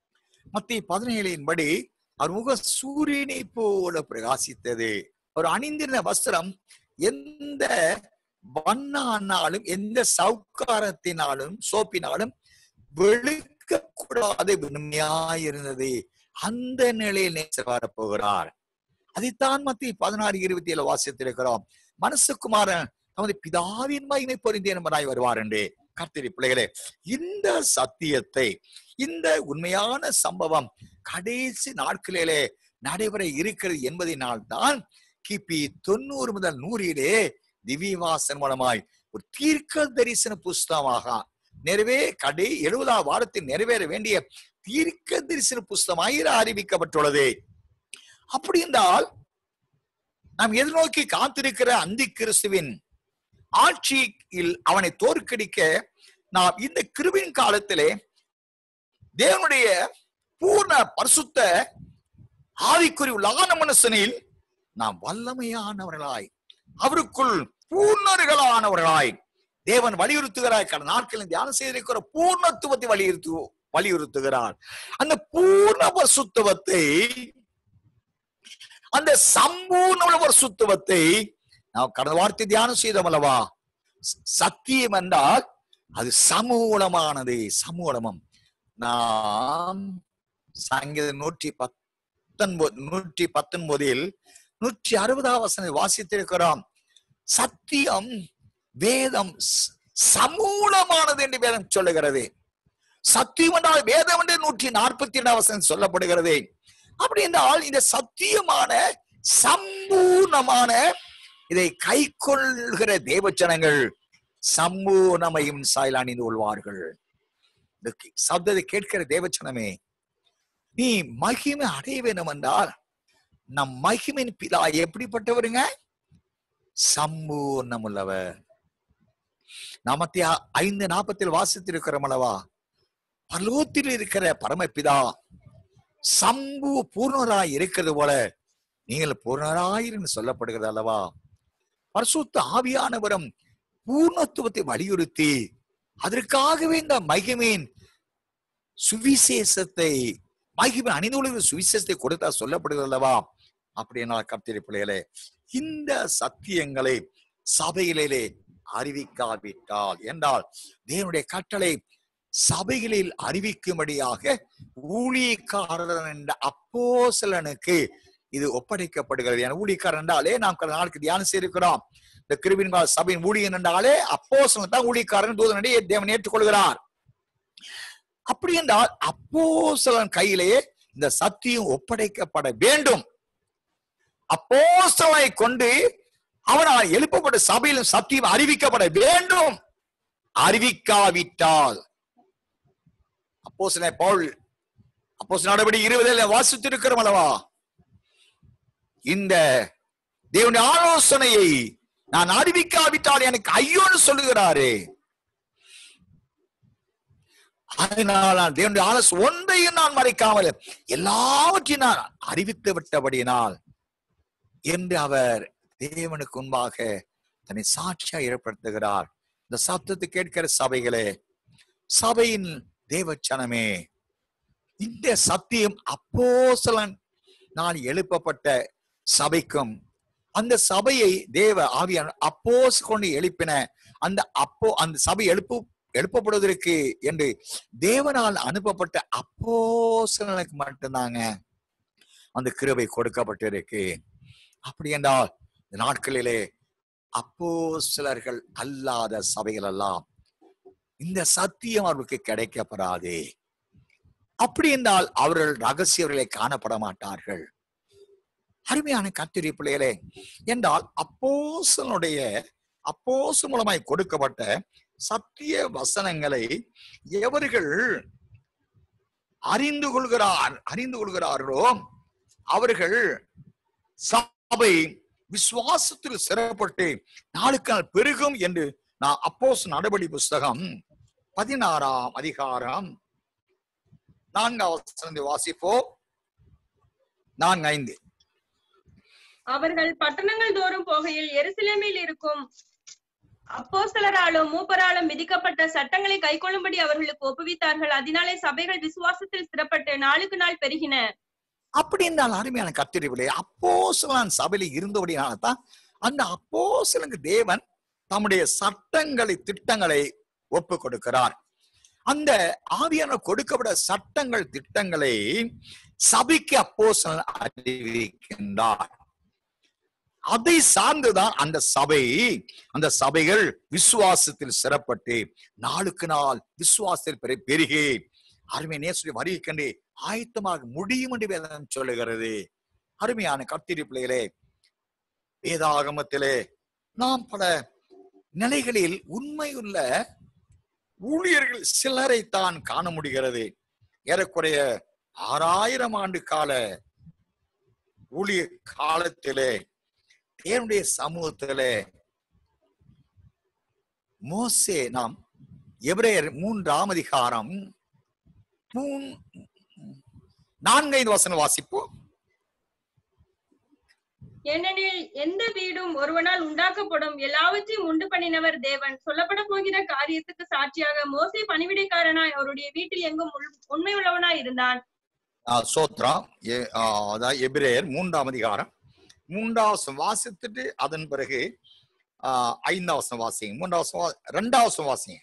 மத்திய பதினேழின் படி அவர் முக சூரியனை போல பிரகாசித்தது அவர் அணிந்திருந்த வஸ்திரம் எந்த வண்ணானாலும் எந்த சவுக்காரத்தினாலும் சோப்பினாலும் வெளுக்க கூடாது வெண்மையாயிருந்தது அந்த நிலையில் நேசர் வரப்போகிறார் அதைத்தான் மத்திய பதினாறு இருபத்தி ஏழு வாசித்திருக்கிறோம் மனசுக்குமாரன் தமது பிதாவின் மகிமை பொருந்திய என்பதாய் வருவார் என்று கர்த்தரி பிள்ளைகளே இந்த சத்தியத்தை இந்த உண்மையான சம்பவம் கடைசி நாட்களிலே நடைபெற இருக்கிறது என்பதனால்தான் கிபி தொண்ணூறு முதல் நூறிலே திவ்யவாசன் மூலமாய் ஒரு தீர்க்க தரிசன புஸ்தகமாக நிறைவே கடை எழுபதாம் வாரத்தில் நிறைவேற வேண்டிய தீர்க்க தரிசன புஸ்தகமாய் இது அறிவிக்கப்பட்டுள்ளது அப்படி என்றால் நாம் எதிர்நோக்கி காத்திருக்கிற அந்தி கிறிஸ்துவின் ஆட்சியில் அவனை தோற்கடிக்க நாம் இந்த கிருவின் காலத்திலே தேவனுடைய பூர்ண பரிசுத்த ஆவிக்குறி உள்ளான மனுஷனில் நாம் வல்லமையானவர்களாய் அவருக்குள் பூர்ணர்களானவர்களாய் தேவன் வலியுறுத்துகிறார் கடந்த நாட்களில் தியானம் செய்திருக்கிற பூர்ணத்துவத்தை வலியுறுத்து வலியுறுத்துகிறார் அந்த பூர்ண பரிசுத்தவத்தை அந்த சம்பூர்ண பரிசுத்தவத்தை நாம் கடந்த வார்த்தை தியானம் செய்தோம் அல்லவா ச- சத்தியம் என்றால் அது சமூலமானது சமூலமம் நாம் சங்கீதம் நூற்றி பத்தொன்பது நூற்றி பத்தொன்பதில் நூற்றி அறுபதாம் வசனம் வாசித்திருக்கிறோம் சத்தியம் வேதம் ச- சமூலமானது என்று வேதம் சொல்லுகிறது சத்தியம் என்றால் வேதம் என்று நூற்றி நாற்பத்தி இரண்டாம் வசனம் சொல்லப்படுகிறது அப்படி என்றால் இந்த சத்தியமான சம்பூர்ணமான இதை கை கொள்கிற தேவச்சனங்கள் சம்பூர்ணமையும் சாயல் அணிந்து கொள்வார்கள் இந்த கி- சப்தத்தை கேட்கிற தேவச்சனமே நீ மகிமை அடைய வேண்டும் என்றால் நம் மகிமின் பிதா எப்படிப்பட்டவருங்க சம்பூர்ணம் உள்ளவர் நாமத்தி ஐந்து நாற்பத்தில் வாசித்திருக்கிறோம் அல்லவா பரலோகத்தில் இருக்கிற பரமபிதா சம்பு பூர்ணராய் இருக்கிறது போல நீங்கள் பூர்ணராயிருந்து சொல்லப்படுகிறது அல்லவா பரிசுத்த ஆவியானவரும் பூர்ணத்துவத்தை வலியுறுத்தி அதற்காகவே இந்த மகிமையின் சுவிசேஷத்தை மகிமை அணிந்துள்ள சுவிசேஷத்தை கொடுத்தா சொல்லப்படுகிறது அல்லவா அப்படின்னா கர்த்தரி பிள்ளைகளே இந்த சத்தியங்களை சபைகளிலே அறிவிக்காவிட்டால் என்றால் தேவனுடைய கட்டளை சபைகளில் அறிவிக்கும்படியாக ஊழியக்காரர் என்ற அப்போசலனுக்கு இது ஒப்படைக்கப்படுகிறது என ஊழியக்காரர் என்றாலே நாம் கடந்த நாளுக்கு தியானம் செய்திருக்கிறோம் இந்த கிருபின் கால சபையின் ஊழியன் என்றாலே அப்போசலன் தான் ஊழியக்காரன் தூதனடியே தேவன் ஏற்றுக்கொள்கிறார் அப்படி என்றால் அப்போஸ்தலன் கையிலே இந்த சத்தியம் ஒப்படைக்கப்பட வேண்டும் அப்போஸ்தலனை கொண்டு அவனால் எழுப்பப்பட்ட சபையிலும் சத்தியம் அறிவிக்கப்பட வேண்டும் அறிவிக்காவிட்டால் அப்போஸ்தலன் பவுல் அப்போஸ் நடவடி இருபதில் வாசித்திருக்கிறோம் அல்லவா இந்த தேவனுடைய ஆலோசனையை நான் அறிவிக்காவிட்டால் எனக்கு ஐயோன்னு சொல்லுகிறாரே அதனால் நான் தேவனுடைய ஆலோசனை ஒன்றையும் நான் மறைக்காமல் எல்லாவற்றையும் நான் அறிவித்து விட்டபடியினால் என்று அவர் தேவனுக்கு முன்பாக தன்னை சாட்சியா ஏற்படுத்துகிறார் இந்த சத்தத்தை கேட்கிற சபைகளே சபையின் தேவச்சனமே இந்த சத்தியம் அப்போஸ்தலன் நான் எழுப்பப்பட்ட சபைக்கும் அந்த சபையை தேவ ஆவியான அப்போஸ் கொண்டு எழுப்பின அந்த அப்போ அந்த சபை எழுப்பு எழுப்பப்படுவதற்கு என்று தேவனால் அனுப்பப்பட்ட அப்போஸ்தலனுக்கு மட்டும்தாங்க அந்த கிருபை கொடுக்கப்பட்டிருக்கு அப்படி என்றால் இந்த நாட்களிலே அப்போஸ்தலர்கள் அல்லாத சபைகள் எல்லாம் இந்த சத்தியம் அவர்களுக்கு கிடைக்கப்படாது அப்படி என்றால் அவர்கள் ரகசியர்களை காணப்பட மாட்டார்கள் அருமையான கத்திரி பிள்ளைகளே என்றால் அப்போசனுடைய அப்போசு மூலமாய் கொடுக்கப்பட்ட சத்திய வசனங்களை எவர்கள் அறிந்து கொள்கிறார் அறிந்து கொள்கிறார்களோ அவர்கள் சபை விசுவாசத்தில் சிறப்பட்டு நாளுக்கு நாள் பெருகும் என்று நான் அப்போஸ் நடபடி புஸ்தகம் பதினாறாம் அதிகாரம் நான்காம் வசனத்தை வாசிப்போம் நான்கு ஐந்து அவர்கள் பட்டணங்கள் தோறும் போகையில் எருசலேமில் இருக்கும் அப்போஸ்தலராலும் மூப்பராலும் விதிக்கப்பட்ட சட்டங்களை கைக்கொள்ளும்படி அவர்களுக்கு ஒப்புவித்தார்கள் அதனாலே சபைகள் விசுவாசத்தில் ஸ்திரப்பட்டு நாளுக்கு நாள் பெருகின அப்படி என்றால் அருமையான கத்திரிவிலே அப்போஸ்தலன் சபையில இருந்தபடினால தான் அந்த அப்போஸ்தலனுக்கு தேவன் தம்முடைய சட்டங்களை திட்டங்களை ஒப்பு கொடுக்கிறார் அந்த ஆவியான கொடுக்கப்பட சட்டங்கள் திட்டங்களை சபைக்கு அப்போஸ்தலன் அறிவிக்கின்றார் அதை சார்ந்துதான் அந்த சபை அந்த சபைகள் விசுவாசத்தில் சிறப்பட்டு நாளுக்கு நாள் விசுவாசத்தில் பெரு- பெருகி அருமை நேசுடைய வருகைக்கண்டு ஆயத்தமாக முடியும் என்று வேதம் சொல்லுகிறது அருமையான கத்திரி பிள்ளைகளே வேதாகமத்திலே நாம் பல நிலைகளில் உண்மையுள்ள ஊழியர்கள் சிலரை தான் காண முடிகிறது ஏறக்குறைய ஆறாயிரம் ஆண்டு கால ஊழிய காலத்திலே தேவனுடைய சமூகத்திலே மோசே நாம் எபிரேயர் மூன்றாம் அதிகாரம் மூன் நான்கைந்து வசனம் வாசிப்போம் ஏனெனில் எந்த வீடும் ஒருவனால் உண்டாக்கப்படும் எல்லாவற்றையும் உண்டு பண்ணினவர் தேவன் சொல்லப்பட போகிற காரியத்துக்கு சாட்சியாக மோசே பணிவிடைக்காரனாய் அவருடைய வீட்டில் எங்கும் உள்- உண்மை உள்ளவனாய் இருந்தான் ஆஹ் சோத்ரம் எ- ஆஹ் அதாவது எபிரேயர் மூன்றாம் அதிகாரம் மூன்றாம் வசனம் வாசித்துட்டு அதன் பிறகு ஆஹ் ஐந்தாம் வசனம் வாசிங்க மூன்றாம் வசனம் வா- ரெண்டாம் வசனம் வாசிங்க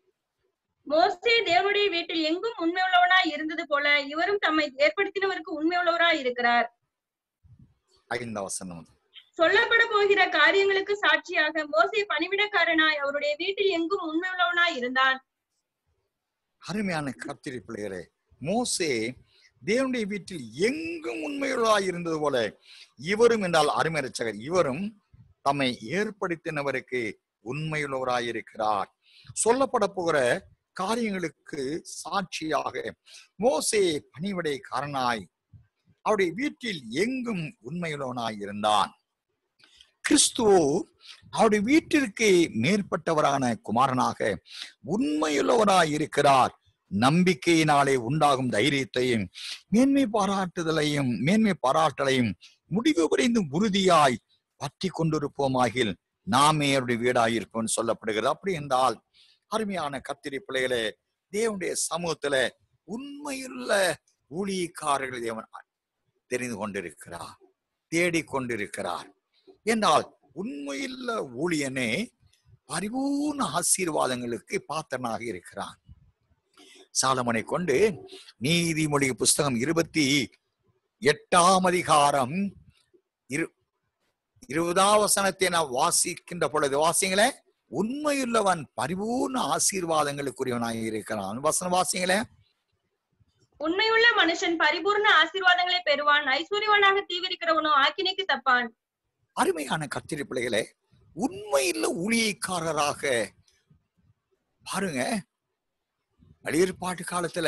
மோசே தேவனுடைய வீட்டில் எங்கும் உண்மை உள்ளவனாய் இருந்தது போல இவரும் தம்மை ஏற்படுத்தினவருக்கு உண்மை உள்ளவராய் இருக்கிறார் ஐந்தாம் வசனம் சொல்லப்பட போகிற காரியங்களுக்கு சாட்சியாக மோசே பணிவிடக்காரனாய் அவருடைய வீட்டில் எங்கும் உண்மை உள்ளவனாய் இருந்தான் அருமையான கத்திரி பிள்ளைகளே மோசே தேவனுடைய வீட்டில் எங்கும் உண்மையுள்ளதாய் இருந்தது போல இவரும் என்றால் அருமை ரட்சகர் இவரும் தம்மை ஏற்படுத்தினவருக்கு உண்மையுள்ளவராயிருக்கிறார் சொல்லப்பட போகிற காரியங்களுக்கு சாட்சியாக மோசே பணிவிடைக்காரனாய் அவருடைய வீட்டில் எங்கும் உண்மையுள்ளவனாய் இருந்தான் கிறிஸ்துவோ அவருடைய வீட்டிற்கு மேற்பட்டவரான குமாரனாக உண்மையுள்ளவராய் இருக்கிறார் நம்பிக்கையினாலே உண்டாகும் தைரியத்தையும் மேன்மை பாராட்டுதலையும் மேன்மை பாராட்டலையும் முடிவு புரிந்து உறுதியாய் பற்றி கொண்டிருப்போமாகில் நாமே அவருடைய வீடாயிருப்போம் சொல்லப்படுகிறது அப்படி என்றால் அருமையான கத்திரி பிள்ளைகளே தேவனுடைய சமூகத்துல உண்மையுள்ள ஊழியக்காரர்கள் தேவன் தெரிந்து கொண்டிருக்கிறார் தேடிக் கொண்டிருக்கிறார் என்றால் உண்மையுள்ள ஊழியனே பரிபூர்ண ஆசீர்வாதங்களுக்கு பாத்திரனாக இருக்கிறான் சாலமனை கொண்டு நீதிமொழி புஸ்தகம் இருபத்தி எட்டாம் அதிகாரம் இரு இருபதாம் வசனத்தை நான் வாசிக்கின்ற பொழுது வாசிங்களே உண்மையுள்ளவன் பரிபூர்ண ஆசீர்வாதங்களுக்குரியவனாக இருக்கிறான் வசனம் வாசிங்களே உண்மையுள்ள மனுஷன் பரிபூர்ண ஆசீர்வாதங்களை பெறுவான் ஐஸ்வர்யவனாக தீவிரிக்கிறவனோ ஆக்கினைக்கு தப்பான் அருமையான கத்திரி பிள்ளைகளே உண்மையுள்ள ஊழியக்காரராக பாருங்க வெளியேற்பாட்டு காலத்துல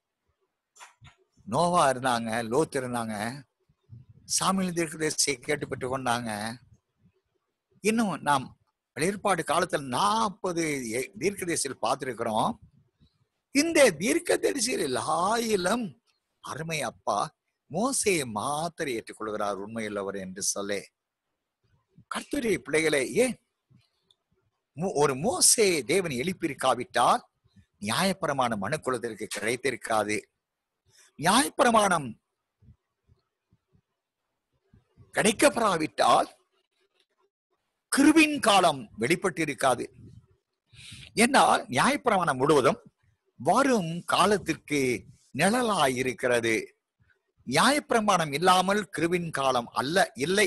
நோவா இருந்தாங்க லோத் இருந்தாங்க சாமியில் தீர்க்கதரிசியை கேட்டுப்பட்டு கொண்டாங்க இன்னும் நாம் வெளியேற்பாடு காலத்துல நாற்பது தீர்க்கதரிசியில் பார்த்திருக்கிறோம் இந்த தீர்க்கதரிசியில் எல்லாயிலும் அருமை அப்பா மோசையை மாத்திரை ஏற்றுக்கொள்கிறார் உண்மையுள்ளவர் என்று சொல்லி கர்த்தருடைய பிள்ளைகளே ஏன் மோ- ஒரு மோசே தேவன் எழுப்பியிருக்காவிட்டால் நியாயப்பிரமாணம் மனுக்குலத்திற்கு கிடைத்திருக்காது நியாயப்பிரமாணம் கிடைக்கப்படாவிட்டால் கிருபின் காலம் வெளிப்பட்டிருக்காது என்னால் நியாயப்பிரமாணம் முழுவதும் வரும் காலத்திற்கு நிழலாயிருக்கிறது நியாயப்பிரமாணம் இல்லாமல் கிருவின் காலம் அல்ல இல்லை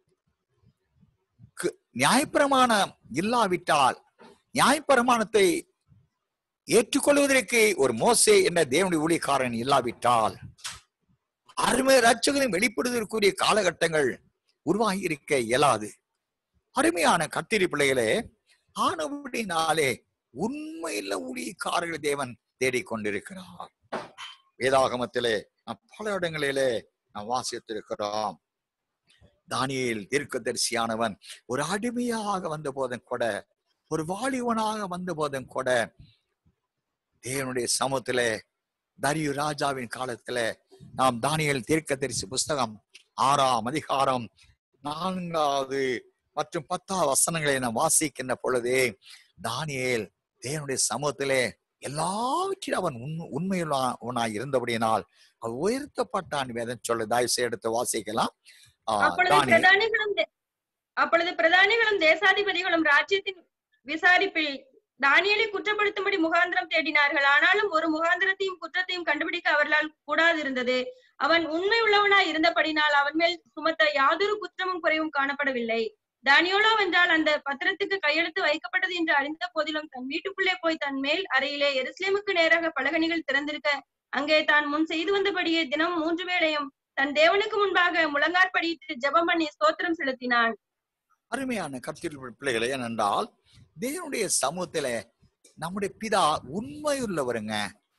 கு- நியாயப்பிரமாணம் இல்லாவிட்டால் நியாயப்பிரமாணத்தை ஏற்றுக்கொள்வதற்கு ஒரு மோசே என்ற தேவனுடைய ஊழியக்காரன் இல்லாவிட்டால் அருமை ரட்சகரின் வெளிப்படுவதற்குரிய காலகட்டங்கள் உருவாகி இருக்க இயலாது அருமையான கத்திரி பிள்ளைகளே ஆனபடினாலே உண்மையில ஊழியக்காரர்கள் தேவன் தேடிக்கொண்டிருக்கிறார் வேதாகமத்திலே நாம் பல இடங்களிலே நாம் வாசித்திருக்கிறோம் தானியேல் தீர்க்கதரிசியானவன் ஒரு அடிமையாக வந்த போதும் கூட ஒரு வாலிபனாக வந்த போதும் கூட தேவனுடைய சமூகத்திலே தரியு ராஜாவின் காலத்துல நாம் தானியேல் தீர்க்கதரிசி புஸ்தகம் ஆறாம் அதிகாரம் நான்காவது மற்றும் பத்தாம் வசனங்களை நாம் வாசிக்கின்ற பொழுது தானியேல் தேவனுடைய சமூகத்திலே எல்லாவற்றிலும் அவன் உண் உண்மையுள்ளவனாய் இருந்தபடியினால் அவன் உயர்த்தப்பட்டான் வேதம் சொல்ல தயவு செய்து எடுத்து வாசிக்கலாம் ஆஹ் அப்பொழுது தானியேல் பிரதானிகளும் தே- அப்பொழுது பிரதானிகளும் தேசாதிபதிகளும் ராஜ்யத்தின் விசாரிப்பில் தானியேலை குற்றப்படுத்தும்படி முகாந்திரம் தேடினார்கள் ஆனாலும் ஒரு முகாந்திரத்தையும் குற்றத்தையும் கண்டுபிடிக்க அவர்களால் கூடாதிருந்தது அவன் உண்மை உள்ளவனாய் இருந்தபடினால் அவன் மேல் சுமத்த யாதொரு குற்றமும் குறைவும் காணப்படவில்லை தானியோலோ வென்றால் அந்த பத்திரத்துக்கு கையெழுத்து வைக்கப்பட்டது என்று அறிந்த போதிலும் தன் வீட்டுக்குள்ளே போய் தன் மேல் அறையிலே எருசலேமுக்கு நேராக பலகணிகள் திறந்திருக்க அங்கே தான் முன் செய்து வந்தபடியே தினம் மூன்று வேளையும் தன் தேவனுக்கு முன்பாக முழங்காற்படியிட்டு ஜெபம் பண்ணி ஸ்தோத்திரம் செலுத்தினான் அருமையான கருத்தில் பிள்ளைகளே ஏனென்றால் தேவனுடைய சமூகத்தில நம்முடைய பிதா உண்மையுள்ளவருங்க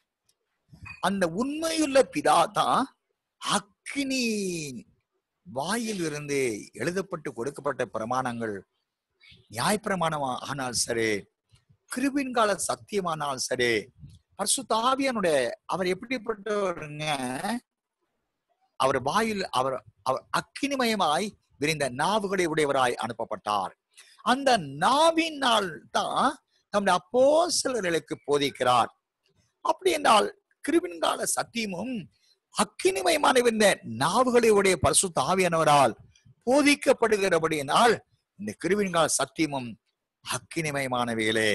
அந்த உண்மையுள்ள பிதா தான் அக்னி வாயில் இருந்து எழுதப்பட்டு கொடுக்கப்பட்ட பிரமாணங்கள் நியாயப்பிரமாணமா ஆனால் சரி கிருபின் கால சத்தியமானால் சரி பரிசுத்தாவியனுடைய அவர் எப்படிப்பட்டவருங்க அவர் வாயில் அவர் அவர் அக்கினிமயமாய் விரிந்த நாவுகளை உடையவராய் அனுப்பப்பட்டார் அந்த நாவினால் தான் நம்முடைய அப்போஸ்தலர்களுக்கு போதிக்கிறார் அப்படி என்றால் கிருபின்கால சத்தியமும் அக்கினிமயமான விரிந்த நாவுகளை உடைய பரிசுத்த ஆவியானவரால் போதிக்கப்படுகிறபடியினால் இந்த கிருபின்கால சத்தியமும் அக்கினிமயமானவைகளே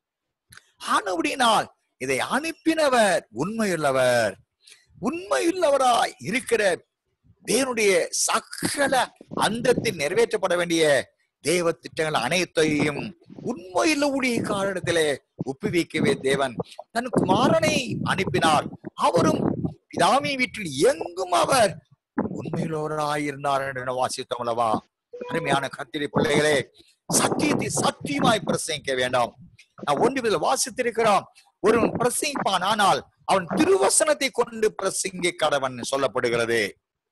ஆனபடியினால் இதை அனுப்பினவர் உண்மையுள்ளவர் உண்மையுள்ளவராய் இருக்கிற தேவனுடைய சகல அந்தத்தில் நிறைவேற்றப்பட வேண்டிய தேவ திட்டங்கள் அனைத்தையும் உண்மையுள்ள ஊழிய காரணத்திலே ஒப்புவிக்கவே தேவன் தன் குமாரனை அனுப்பினார் அவரும் பிதாமி வீட்டில் எங்கும் அவர் உண்மையுள்ளவராய் இருந்தார் என்று வாசித்தோம் அல்லவா அருமையான கத்திரி பிள்ளைகளே சத்தியத்தை சத்தியமாய் பிரசங்கிக்க வேண்டாம் நான் ஒன்று இதில் வாசித்திருக்கிறோம் ஒருவன் பிரசங்கிப்பான் ஆனால் அவன் திருவசனத்தை கொண்டு பிரசங்கி கடவன் சொல்லப்படுகிறது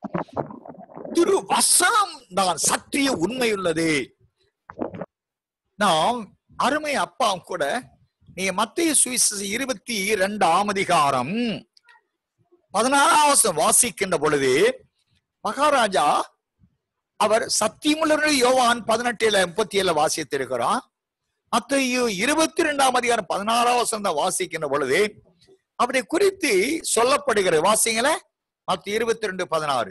திருவசனம் தான் சத்திய உண்மையுள்ளது நாம் அருமை அப்பா கூட நீங்க மத்திய சுவிசேஷ இருபத்தி இரண்டாம் அதிகாரம் பதினாறாம் வசனம் வாசிக்கின்ற பொழுது மகாராஜா அவர் சத்தியமுள்ள யோவான் பதினெட்டுல முப்பத்தி ஏழுல வாசித்திருக்கிறான் மத்தையு இருபத்தி ரெண்டாம் அதிகாரம் பதினாறாம் வசனம் வாசிக்கின்ற பொழுது அவரை குறித்து சொல்லப்படுகிறது வாசிங்கள மத்த இருபத்தி ரெண்டு பதினாறு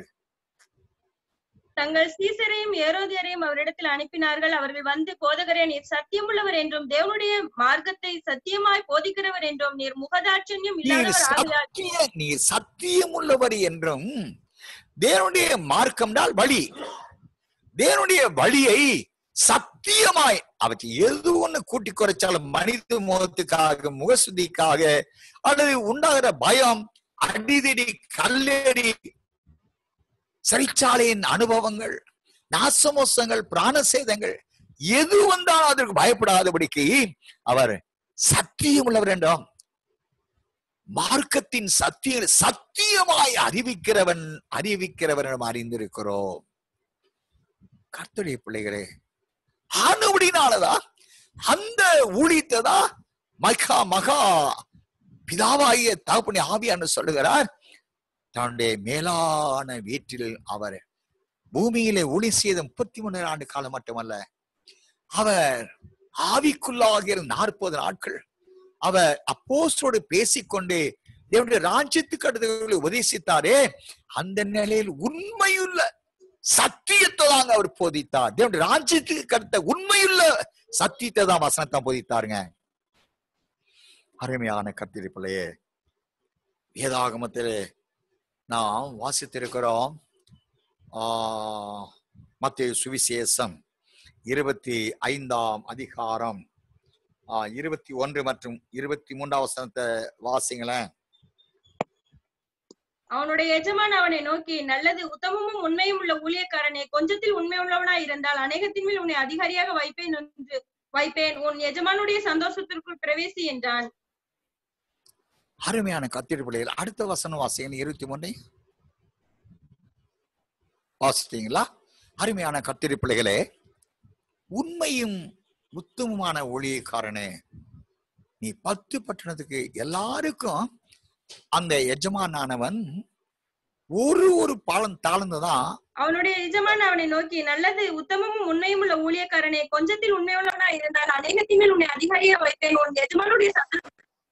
தங்கள் சீசரையும் ஏரோதியரையும் அவரிடத்தில் அனுப்பினார்கள் அவர்கள் வந்து போதகரே நீர் சத்தியமுள்ளவர் என்றும் தேவனுடைய மார்க்கத்தை சத்தியமாய் போதிக்கிறவர் என்றும் நீர் முகதாட்சண்யம் நீர் இல்லாதவர் ஆகையால் சத்திய நீர் சத்தியம் உள்ளவர் என்றும் தேவனுடைய மார்க்கம்னால் வழி தேவனுடைய வழியை சத்தியமாய் அவற்றை எது ஒண்ணு கூட்டி குறைச்சாலும் மனித முகத்துக்காக முகசுதிக்காக அல்லது உண்டாகிற பயம் அடிதடி கல்லடி சிறைச்சாலையின் அனுபவங்கள் நாசமோசங்கள் பிராணசேதங்கள் எது வந்தாலும் அதற்கு பயப்படாதபடிக்கு அவர் சத்தியம் உள்ளவர் என்றோம் மார்க்கத்தின் சத்திய சத்தியமாய் அறிவிக்கிறவன் அறிவிக்கிறவன் நாம் அறிந்திருக்கிறோம் கர்த்தருடைய பிள்ளைகளே ஆனபடினாலதான் அந்த ஊழியத்தை தான் மகா மகா பிதாவாகிய தகப்பனி ஆவியான்னு சொல்லுகிறார் தன்னுடைய மேலான வீட்டில் அவர் பூமியிலே ஒளி செய்த முப்பத்தி மூணு ஆண்டு காலம் மட்டுமல்ல அவர் ஆவிக்குள்ளாகிற நாற்பது நாட்கள் அவர் அப்போஸ்தலரோடு பேசிக்கொண்டு தேவனுடைய ராஜ்யத்துக்கு அடுத்தவர்களை உபதேசித்தாரே அந்த நிலையில் உண்மையுள்ள சத்தியத்தை தாங்க அவர் போதித்தார் தேவனுடைய ராஜ்யத்துக்கு அடுத்த உண்மையுள்ள சத்தியத்தை தான் வசனத்தை போதித்தாருங்க அருமையான கத்திரி பிள்ளையே வேதாகமத்திலே நாம் வாசித்திருக்கிறோம் ஆஹ் மத்திய சுவிசேஷம் இருபத்தி ஐந்தாம் அதிகாரம் ஆஹ் இருபத்தி ஒன்று மற்றும் இருபத்தி மூன்றாம் வசனத்தை வாசிங்களேன் அவனுடைய எஜமான் அவனை நோக்கி நல்லது உத்தமமும் உண்மையும் உள்ள ஊழியக்காரனே கொஞ்சத்தில் உண்மை உள்ளவனாய் இருந்தால் அநேகத்தின் மேல் உன்னை அதிகாரியாக வைப்பேன் என்று வைப்பேன் உன் எஜமானுடைய சந்தோஷத்திற்குள் பிரவேசி என்றான் அருமையான கத்திரி பிள்ளைகள் அடுத்த வசனம் வாசிங்க இருபத்தி மூணு வாசிட்டீங்களா அருமையான கத்திரி பிள்ளைகளே உண்மையும் உத்தமமான ஊழியக்காரனே நீ பத்து பட்டணத்துக்கு எல்லாருக்கும் அந்த எஜமானானவன் ஒரு ஒரு பாலம் தாழ்ந்து தான் அவனுடைய எஜமான் அவனை நோக்கி நல்லது உத்தமமும் உண்மையும் உள்ள ஊழியக்காரனே கொஞ்சத்தில் உண்மையுள்ளவனா இருந்தால் அநேகத்தின் மேல் உன்னை அதிகாரியா வைப்பேன் உன் எஜமானுடைய சத்தம்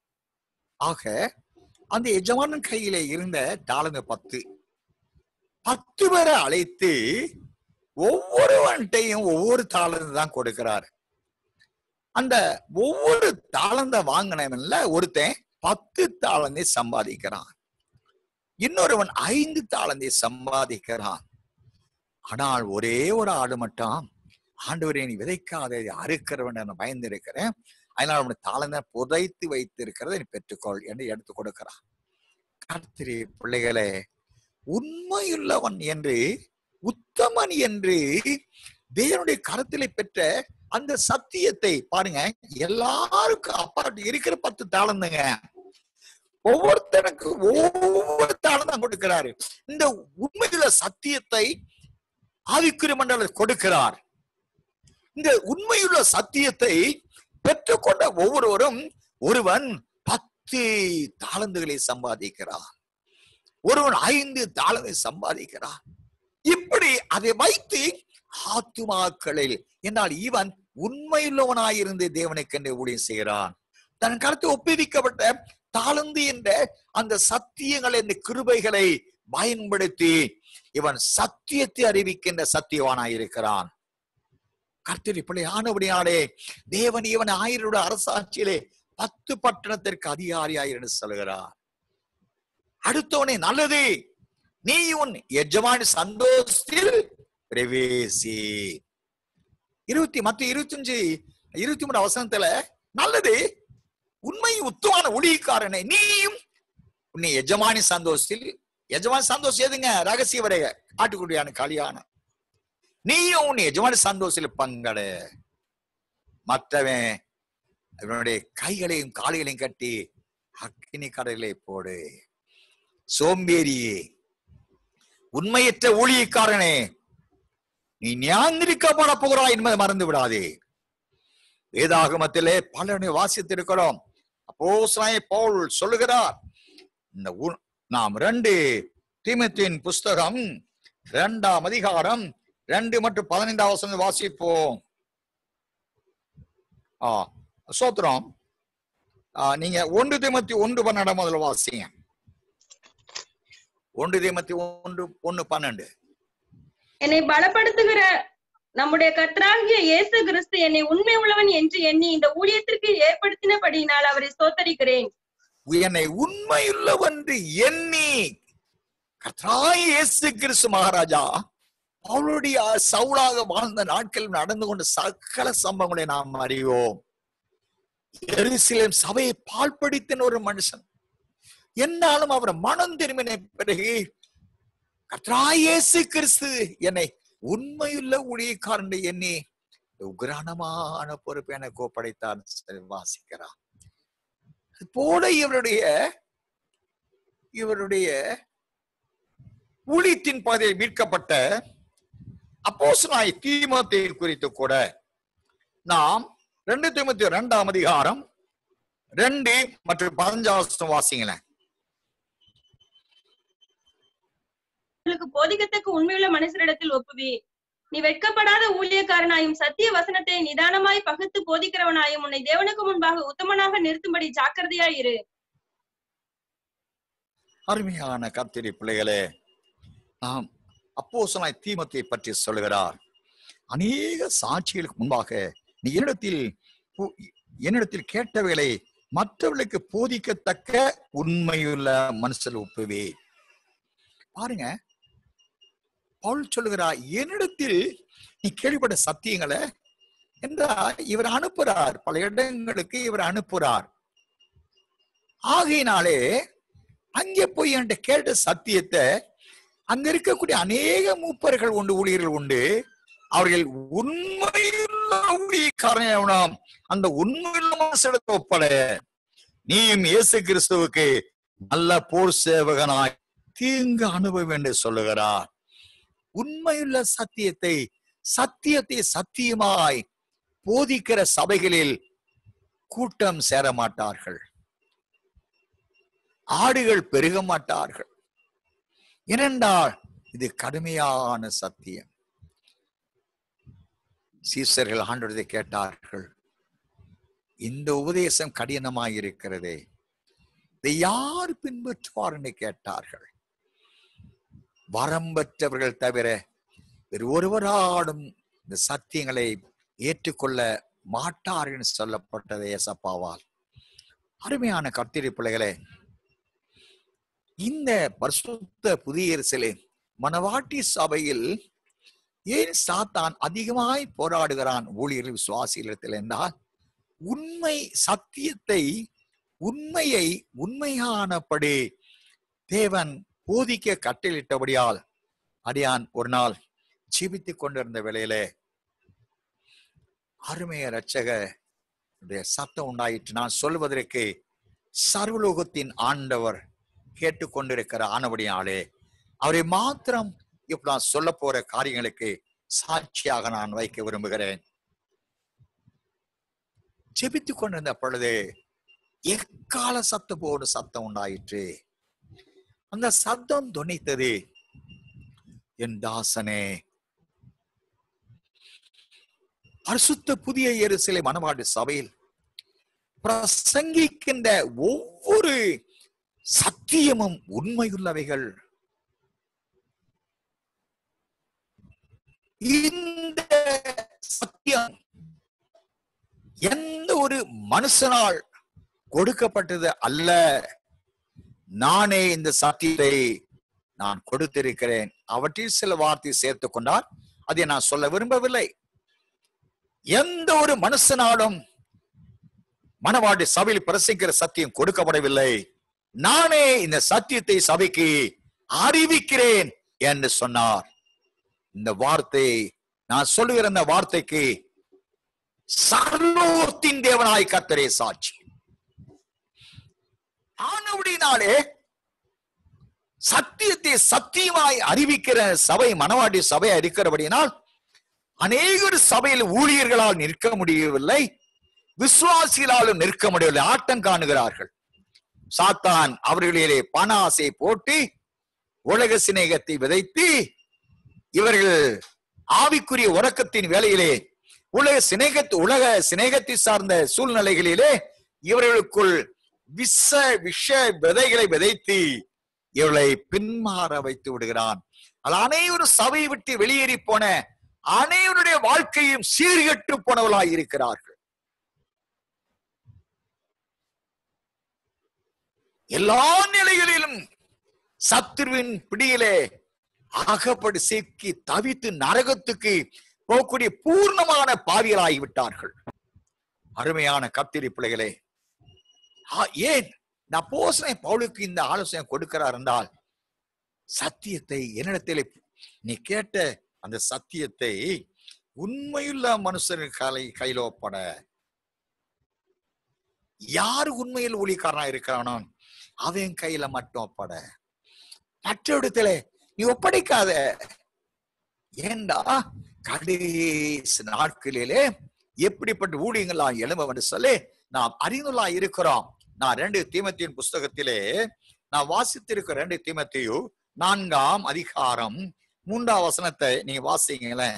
ஆக அந்த எஜமானன் கையில இருந்த தாளந்து பத்து பத்து பேரை அழைத்து ஒவ்வொருவன்ட்டையும் ஒவ்வொரு தாளந்து தான் கொடுக்கிறார் அந்த ஒவ்வொரு தாளந்த வாங்கினவன்ல ஒருத்தன் பத்து தாளந்தை சம்பாதிக்கிறான் இன்னொருவன் ஐந்து தாளந்தை சம்பாதிக்கிறான் ஆனால் ஒரே ஒரு ஆடு மட்டும் ஆண்டவரே நீ விதைக்காத அறுக்கிறவன் நான் பயந்து இருக்கிறேன் அதனால் அவனுடைய தாளந்த புதைத்து வைத்திருக்கிறதை நீ பெற்றுக்கொள் என்று எடுத்து கொடுக்கிறான் கர்த்தரி பிள்ளைகளே உண்மையுள்ளவன் என்று உத்தமன் என்று தேவனுடைய கருத்திலே பெற்ற அந்த சத்தியத்தை பாருங்க எல்லாருக்கும் அப்பாட்டு இருக்கிற பத்து தாளந்துங்க ஒவ்வொருத்தனுக்கு ஒவ்வொரு தாளந்தான் கொடுக்கிறாரு இந்த உண்மையுள்ள சத்தியத்தை ஆவிக்குரிய மண்டல கொடுக்கிறார் இந்த உண்மையுள்ள சத்தியத்தை பெற்றுக்கொண்ட ஒவ்வொருவரும் ஒருவன் பத்து தாளந்துகளை சம்பாதிக்கிறான் ஒருவன் ஐந்து தாளந்தை சம்பாதிக்கிறான் இப்படி அதை வைத்து ஆத்துமாக்களில் என்றால் இவன் உண்மையுள்ளவனாயிருந்து தேவனுக்கென்று ஊழியம் செய்கிறான் தன் கருத்து ஒப்புவிக்கப்பட்ட தாளந்து என்ற அந்த சத்தியங்கள் என்ற கிருபைகளை பயன்படுத்தி இவன் சத்தியத்தை அறிவிக்கின்ற சத்தியவானாயிருக்கிறான் கர்த்தர் இப்படி ஆனபடியாலே தேவன் இவன் ஆயிரோட அரசாட்சியிலே பத்து பட்டணத்திற்கு அதிகாரியாயிருந்து சொல்கிறார் அடுத்தவனே நல்லது நீ உன் எஜமான சந்தோஷத்தில் பிரவேசி இருபத்தி மத்த இருபத்தஞ்சு இருபத்தி மூணு அவசரத்துல நல்லது உண்மை உத்தமான ஒளிக்காரனை நீயும் உன்னை எஜமானி சந்தோஷத்தில் எஜமானி சந்தோஷம் எதுங்க ரகசிய வரைய ஆட்டுக்குடியான கல்யாணம் நீயும் உன் எஜமானி சந்தோஷத்தில் பங்கட மற்றவன் அவனுடைய கைகளையும் கால்களையும் கட்டி அக்கினி கடலை போடு சோம்பேறியே உண்மையற்ற ஊழியக்காரனே நீ ஞாந்திரிக்கப்பட போகிறாய் என்பதை மறந்து விடாதே வேதாகமத்திலே பலனை வாசித்திருக்கிறோம் அப்போ பவுல் சொல்லுகிறார் இந்த உ- நாம் ரெண்டு தீமத்தின் புஸ்தகம் இரண்டாம் அதிகாரம் ரெண்டு மற்றும் பதினைந்தாம் வசனம் வாசிப்போம் ஆ சோத்திரம் ஆ, நீங்க ஒன்று தீமத்தி ஒன்று பன்னெண்டாம் முதல்ல வாசிங்க ஒன்று தீமத்தி ஒன்று ஒன்று பன்னெண்டு என்னை பலப்படுத்துகிற நம்முடைய கர்த்தராகிய இயேசு கிறிஸ்து என்னை உண்மை உள்ளவன் என்று எண்ணி இந்த ஊழியத்திற்கு ஏற்படுத்தினபடியினால் அவரை ஸ்தோத்தரிக்கிறேன் என்னை உண்மையுள்ளவென்று எண்ணி கர்த்தராகிய இயேசு கிறிஸ்து மகாராஜா அவளுடைய சவுளாக வாழ்ந்த நாட்கள் நடந்து கொண்ட சகல சம்பவங்களை நாம் அறிவோம் எருசலேம் சபையை பால்படித்தின ஒரு மனுஷன் என்னாலும் அவர் மனம் திரும்பின பிறகு கர்த்தராகிய இயேசு கிறிஸ்து என்னை உண்மையுள்ள ஊழியக்காரன் எண்ணி உக்ரானமான பொறுப்பு எனக்கு ஒப்படைத்தார் வாசிக்கிறார் அது போல இவருடைய இவருடைய ஊழியத்தின் பாதையில் மீட்கப்பட்ட அப்போஸ்தலனாய் தீமோத்தேயு குறித்து கூட நாம் ரெண்டு தீமோத்தேயு இரண்டாம் அதிகாரம் ரெண்டு மற்றும் பதினஞ்சாவது வாசிங்களேன் உங்களுக்கு போதிக்கத்தக்க உண்மையுள்ள மனுஷரிடத்தில் ஒப்புவி நீ வெட்கப்படாத ஊழியக்காரனாயும் சத்திய வசனத்தை நிதானமாய் பகுத்து போதிக்கிறவனாயும் உன்னை தேவனுக்கு முன்பாக உத்தமனாக நிறுத்தும்படி ஜாக்கிரதையாய் இரு அருமையான கர்த்தரி பிள்ளைகளே நாம் அப்போஸ்தலனாய் தீமோத்தேயை பற்றி சொல்லுகிறார் அநேக சாட்சிகளுக்கு முன்பாக நீ என்னிடத்தில் பு- என்னிடத்தில் கேட்டவைகளை மற்றவர்களுக்கு போதிக்கத்தக்க உண்மையுள்ள மனுஷர் ஒப்புவே பாருங்க பவுல் சொல்லுகிறார் என்னிடத்தில் நீ கேள்விப்பட்ட சத்தியங்களை என்றால் இவர் அனுப்புறார் பல இடங்களுக்கு இவர் அனுப்புறார் ஆகையினாலே அங்கே போய் என்கிட்ட கேட்ட சத்தியத்தை அங்க இருக்கக்கூடிய அநேக மூப்பர்கள் உண்டு ஊழியர்கள் உண்டு அவர்கள் உண்மையுள்ள ஊழியக்காரனாம் அந்த உண்மையுள்ள மனசிடத்தை ஒப்பட நீயும் இயேசு கிறிஸ்துவுக்கு நல்ல போர் சேவகனாய் தீங்கு அனுபவம் என்று சொல்லுகிறார் உண்மையுள்ள சத்தியத்தை சத்தியத்தை சத்தியமாய் போதிக்கிற சபைகளில் கூட்டம் சேர மாட்டார்கள் ஆடுகள் பெருக மாட்டார்கள் ஏனென்றால் இது கடுமையான சத்தியம் சீசர்கள் ஆண்டவரை கேட்டார்கள் இந்த உபதேசம் கடினமாயிருக்கிறதே இதை யார் பின்பற்றுவார் என்று கேட்டார்கள் வரம் பெற்றவர்கள் தவிர வேறு ஒருவராலும் இந்த சத்தியங்களை ஏற்றுக்கொள்ள மாட்டார் என்று சொல்லப்பட்டது ஏசப்பாவால் அருமையான கத்திரி பிள்ளைகளே இந்த பரிசுத்த புதிய எரிசலே மனவாட்டி சபையில் ஏன் சாத்தான் அதிகமாய் போராடுகிறான் ஊழியர்கள் விசுவாசிகளிடத்தில் என்றால் உண்மை சத்தியத்தை உண்மையை உண்மையானபடி தேவன் போதிக்க கட்டளிட்டபடியால் அடியான் ஒரு நாள் ஜீவித்துக் கொண்டிருந்த வேளையிலே அருமைய ரட்சக சத்தம் உண்டாயிற்று நான் சொல்வதற்கு சர்வலோகத்தின் ஆண்டவர் கேட்டுக்கொண்டிருக்கிற ஆனபடியாலே அவரை மாத்திரம் இப்ப நான் சொல்ல போற காரியங்களுக்கு சாட்சியாக நான் வைக்க விரும்புகிறேன் ஜெபித்துக் கொண்டிருந்த பொழுது எக்கால சத்தம் போடு சத்தம் உண்டாயிற்று அந்த சத்தம் துணித்தது என் தாசனே பரிசுத்த புதிய எருசலை மனவாடு சபையில் பிரசங்கிக்கின்ற ஒவ்வொரு சத்தியமும் உண்மையுள்ளவைகள் இந்த சத்தியம் எந்த ஒரு மனுஷனால் கொடுக்கப்பட்டது அல்ல நானே இந்த சத்தியத்தை நான் கொடுத்திருக்கிறேன் அவற்றில் சில வார்த்தை சேர்த்துக் கொண்டால் அதை நான் சொல்ல விரும்பவில்லை எந்த ஒரு மனுஷனாலும் மனவாடி சபையில் பிரசிக்கிற சத்தியம் கொடுக்கப்படவில்லை நானே இந்த சத்தியத்தை சபைக்கு அறிவிக்கிறேன் என்று சொன்னார் இந்த வார்த்தை நான் சொல்லுகிற இந்த வார்த்தைக்கு சர்வத்தின் தேவனாய் கத்தரே சாட்சி ஆனபடினாலே சத்தியத்தை சத்தியமாய் அறிவிக்கிற சபை மனவாடி சபை இருக்கிறபடினால் அநேகர் சபையில் ஊழியர்களால் நிற்க முடியவில்லை விசுவாசிகளாலும் நிற்க முடியவில்லை ஆட்டம் காணுகிறார்கள் சாத்தான் அவர்களிலே பண ஆசை போட்டு உலக சிநேகத்தை விதைத்து இவர்கள் ஆவிக்குரிய உறக்கத்தின் வேலையிலே உலக சிநேகத்து உலக சிநேகத்தை சார்ந்த சூழ்நிலைகளிலே இவர்களுக்குள் விஷ விஷ விதைகளை விதைத்து இவர்களை பின்மாற வைத்து விடுகிறான் அது அனைவரும் சபை விட்டு வெளியேறி போன அனைவருடைய வாழ்க்கையும் சீர்கெட்டு போனவர்களாய் இருக்கிறார்கள் எல்லா நிலைகளிலும் சத்துருவின் பிடியிலே அகப்படு சிக்கி தவித்து நரகத்துக்கு போகக்கூடிய பூர்ணமான பாவியலாகி விட்டார்கள் அருமையான கத்திரி பிள்ளைகளே ஆ, ஏன் நான் போசனை பவுலுக்கு இந்த ஆலோசனை கொடுக்கிறார் என்றால் சத்தியத்தை என்னிடத்தில் நீ கேட்ட அந்த சத்தியத்தை உண்மையுள்ள மனுஷன் கலை கையில ஒப்பட யார் உண்மையில் ஊழிக்காரனா இருக்கிறானோ அவன் கையில மட்டும் ஒப்பட மற்ற இடத்துல நீ ஒப்படைக்காத ஏண்டா கடைசி நாட்களிலே எப்படிப்பட்ட ஊழியங்கள்லாம் எழும்ப என்று சொல்லி நாம் அறிந்துள்ளா இருக்கிறோம் நான் ரெண்டு தீமத்தியின் புஸ்தகத்திலே நான் வாசித்திருக்கிற ரெண்டு தீமத்தையு நான்காம் அதிகாரம் மூன்றாம் வசனத்தை நீங்க வாசிங்களேன்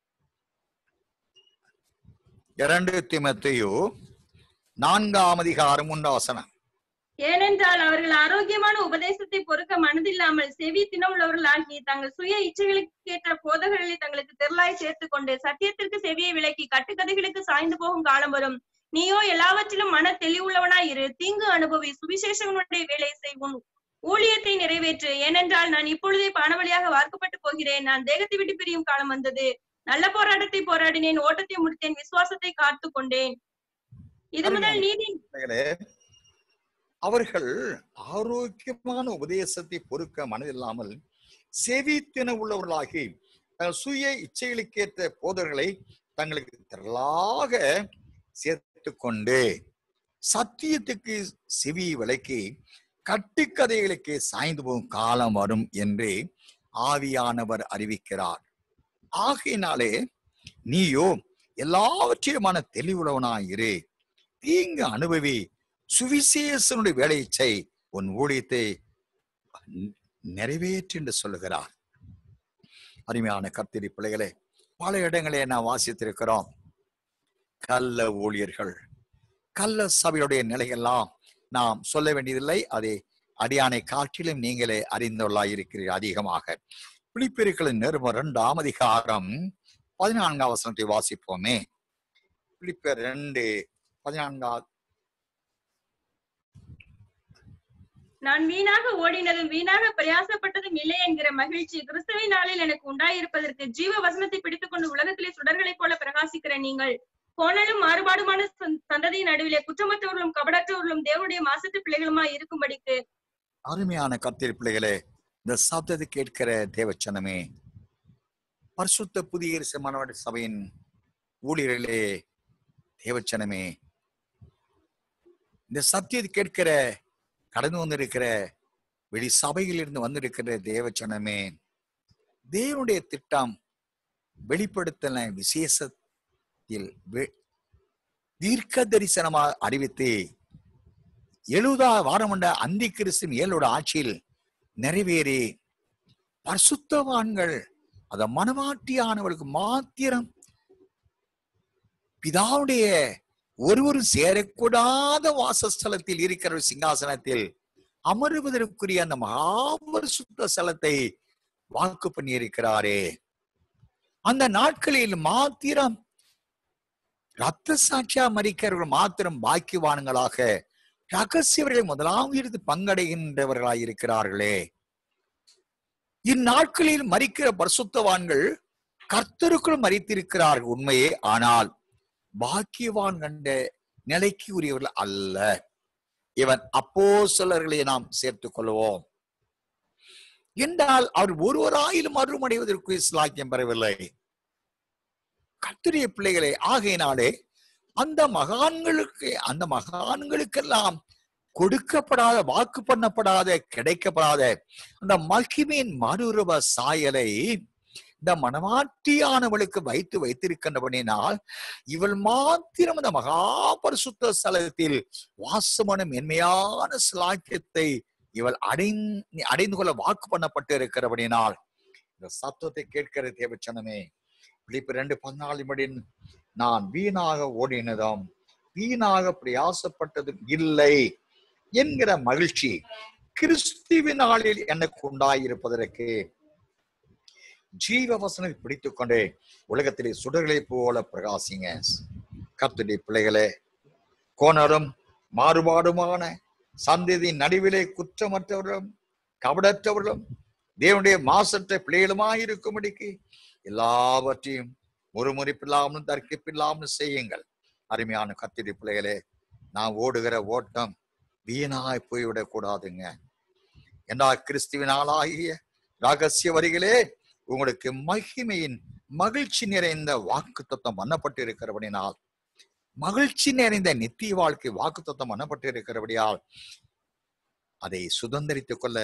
இரண்டு தீமத்தையு நான்காம் அதிகாரம் மூன்றாம் வசனம் ஏனென்றால் அவர்கள் ஆரோக்கியமான உபதேசத்தை பொறுக்க மனதில்லாமல் செவி தினமுள்ளவர்களாகி தங்கள் சுய இச்சைகளுக்கு ஏற்ற போதகர்களை தங்களுக்கு தெருளாய் சேர்த்துக் கொண்டு சத்தியத்திற்கு செவியை விலக்கி கட்டுக்கதைகளுக்கு சாய்ந்து போகும் காலம் வரும் நீயோ எல்லாவற்றிலும் மன தெளிவுள்ளவனாய் இரு தீங்கு அனுபவி சுவிசேஷங்களுடைய வேலை செய்வோம் ஊழியத்தை நிறைவேற்று ஏனென்றால் நான் இப்பொழுதே பணவழியாக வார்க்கப்பட்டு போகிறேன் நான் தேகத்தை விட்டு பிரியும் காலம் வந்தது நல்ல போராட்டத்தை போராடினேன் ஓட்டத்தை முடித்தேன் விசுவாசத்தை காத்து கொண்டேன் இது முதல் நீதி பிள்ளைகளே, அவர்கள் ஆரோக்கியமான உபதேசத்தை பொறுக்க மனதில்லாமல் செவித்தின உள்ளவர்களாகி தங்கள் சுய இச்சைகளுக்கேற்ற போதர்களை தங்களுக்கு திரளாக சேர்த்து கொண்டு சத்தியத்துக்கு செவி விலக்கி கட்டுக்கதைகளுக்கு சாய்ந்து போகும் காலம் வரும் என்று ஆவியானவர் அறிவிக்கிறார் ஆகையினாலே நீயோ எல்லாவற்றையுமான தெளிவுள்ளவனாயிரு தீங்கு அனுபவி சுவிசேஷனுடைய வேலையை செய் உன் ஊழியத்தை நிறைவேற்று என்று சொல்லுகிறார் அருமையான கத்திரி பிள்ளைகளே பல இடங்களே நாம் வாசித்திருக்கிறோம் கள்ள ஊழியர்கள் கள்ள சபையுடைய நிலையெல்லாம் நாம் சொல்ல வேண்டியதில்லை அதை அடியானை காட்டிலும் நீங்களே அறிந்துள்ளாய் இருக்கிறீர்கள் அதிகமாக பிலிப்பியர்களின் நிருபம் இரண்டாம் அதிகாரம் பதினான்காம் வசனத்தை வாசிப்போமே பிலிப்பியர் ரெண்டு பதினான்காம் நான் வீணாக ஓடினதும் வீணாக பிரயாசப்பட்டதும் இல்லை என்கிற மகிழ்ச்சி கிறிஸ்துவின் நாளில் எனக்கு உண்டாயிருப்பதற்கு ஜீவ வசனத்தை பிடித்துக் கொண்டு உலகத்திலே சுடர்களைப் போல பிரகாசிக்கிற நீங்கள் கோணலும் மாறுபாடுமான சந்- சந்ததியின் நடுவிலே குற்றமற்றவர்களும் கபடற்றவர்களும் தேவனுடைய மாசத்து பிள்ளைகளுமாய் இருக்கும்படிக்கு அருமையான கத்திரி பிள்ளைகளே இந்த சப்தத்தை கேட்கிற தேவச்சனமே பரிசுத்த புதிய மனவட சபையின் ஊழியர்களே தேவச்சனமே இந்த சத்தியத்தை கேட்கிற கடந்து வந்திருக்கிற வெளி சபையிலிருந்து வந்திருக்கிற தேவச்சனமே தேவனுடைய திட்டம் வெளிப்படுத்தல விசேஷத்தில் வெ- தீர்க்க தரிசனமாக அறிவித்து எழுதா வாரமண்ட அந்தி கிறிஸ்தின் ஏழோட ஆட்சியில் நிறைவேறி பரிசுத்தவான்கள் அத மனவாட்டியானவர்களுக்கு மாத்திரம் பிதாவுடைய ஒருவரும் சேரக்கூடாத வாசஸ்தலத்தில் இருக்கிற ஒரு சிங்காசனத்தில் அமருவதற்குரிய அந்த மகாபரிசுத்த ஸ்தலத்தை வாக்கு பண்ணியிருக்கிறாரே அந்த நாட்களில் மாத்திரம் ரத்த சாட்சியா மறிக்கிறவர்கள் மாத்திரம் பாக்கியவான்களாக ரகசியவர்கள் முதலாவது இருந்து பங்கடைகின்றவர்களாய் இருக்கிறார்களே இந்நாட்களில் மறிக்கிற பரிசுத்தவான்கள் கர்த்தருக்குள் மறித்திருக்கிறார்கள் உண்மையே ஆனால் பாக்கியவான் கண்ட நிலைக்கு உரியவர்கள் அல்ல இவன் அப்போ சிலர்களை நாம் சேர்த்துக் கொள்வோம் என்றால் அவர் ஒருவராயிலும் மறுமடைவதற்கு இஸ்லாக்கியம் பெறவில்லை கர்த்தருடைய பிள்ளைகளை ஆகையினாலே அந்த மகான்களுக்கு அந்த மகான்களுக்கெல்லாம் கொடுக்கப்படாத வாக்கு பண்ணப்படாத கிடைக்கப்படாத அந்த மகிமையின் மறுரூப சாயலை இந்த மனமாட்டியானவளுக்கு வைத்து வைத்திருக்கின்றபடினால் இவள் மாத்திரம் அந்த மகாபரிசுத்த ஸ்தலத்தில் வாசமான மென்மையான சிலாக்கியத்தை இவள் அடைந்து அடைந்து கொள்ள வாக்கு பண்ணப்பட்டு இருக்கிறபடினால் இந்த சத்தத்தை கேட்கிற தேவச்சனமே பிலிப்பு ரெண்டு பதினாலு நான் வீணாக ஓடினதும் வீணாக பிரயாசப்பட்டதும் இல்லை என்கிற மகிழ்ச்சி கிறிஸ்துவின் நாளில் எனக்கு உண்டாயிருப்பதற்கு ஜீவ வசனை பிடித்துக் கொண்டு உலகத்திலே சுடர்களைப் போல பிரகாசிங்க கர்த்தருடைய பிள்ளைகளே கோணரும் மாறுபாடுமான சந்ததி நடுவிலே குற்றமற்றவர்களும் கபடற்றவர்களும் தேவனுடைய மாசற்ற பிள்ளைகளுமாய் இருக்கும்படிக்கு எல்லாவற்றையும் ஒரு முறிப்பில்லாமலும் தர்க்கிப்பில்லாமலும் செய்யுங்கள் அருமையான கத்திரி பிள்ளைகளே நான் ஓடுகிற ஓட்டம் வீணாய் போய்விடக் கூடாதுங்க ஏன்னா கிறிஸ்துவினாலாகிய ரகசிய வரிகளே உங்களுக்கு மகிமையின் மகிழ்ச்சி நிறைந்த வாக்கு தத்துவம் பண்ணப்பட்டு இருக்கிறபடினால் மகிழ்ச்சி நிறைந்த நித்திய வாழ்க்கை வாக்கு தத்துவம் பண்ணப்பட்டு இருக்கிறபடியால் அதை சுதந்திரித்துக் கொள்ள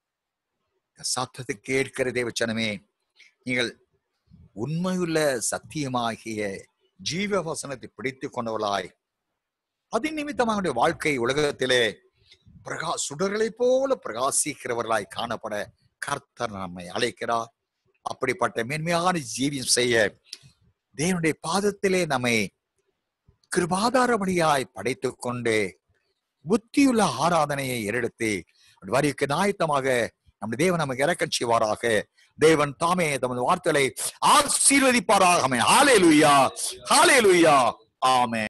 சத்தத்தை கேட்கிற தேவச்சனமே நீங்கள் உண்மையுள்ள சத்தியமாகிய ஜீவ வசனத்தை பிடித்துக் கொண்டவளாய் அதன் நிமித்தமாக வாழ்க்கை உலகத்திலே பிரகா சுடர்களைப் போல பிரகாசிக்கிறவர்களாய் காணப்பட கர்த்தர் நம்மை அழைக்கிறார் அப்படிப்பட்ட மேன்மையான ஜீவியம் செய்ய தேவனுடைய பாதத்திலே நம்மை கிருபாதாரபடியாய் படைத்துக் கொண்டு புத்தியுள்ள ஆராதனையை ஏறெடுத்து வரிக்கு நாயத்தமாக நம்முடைய தேவன் நமக்கு இறக்கச் செய்வாராக தேவன் தாமே தமது வார்த்தைகளை ஆசீர்வதிப்பாராக ஆமே ஹாலே லுய்யா ஹாலே லுய்யா ஆமே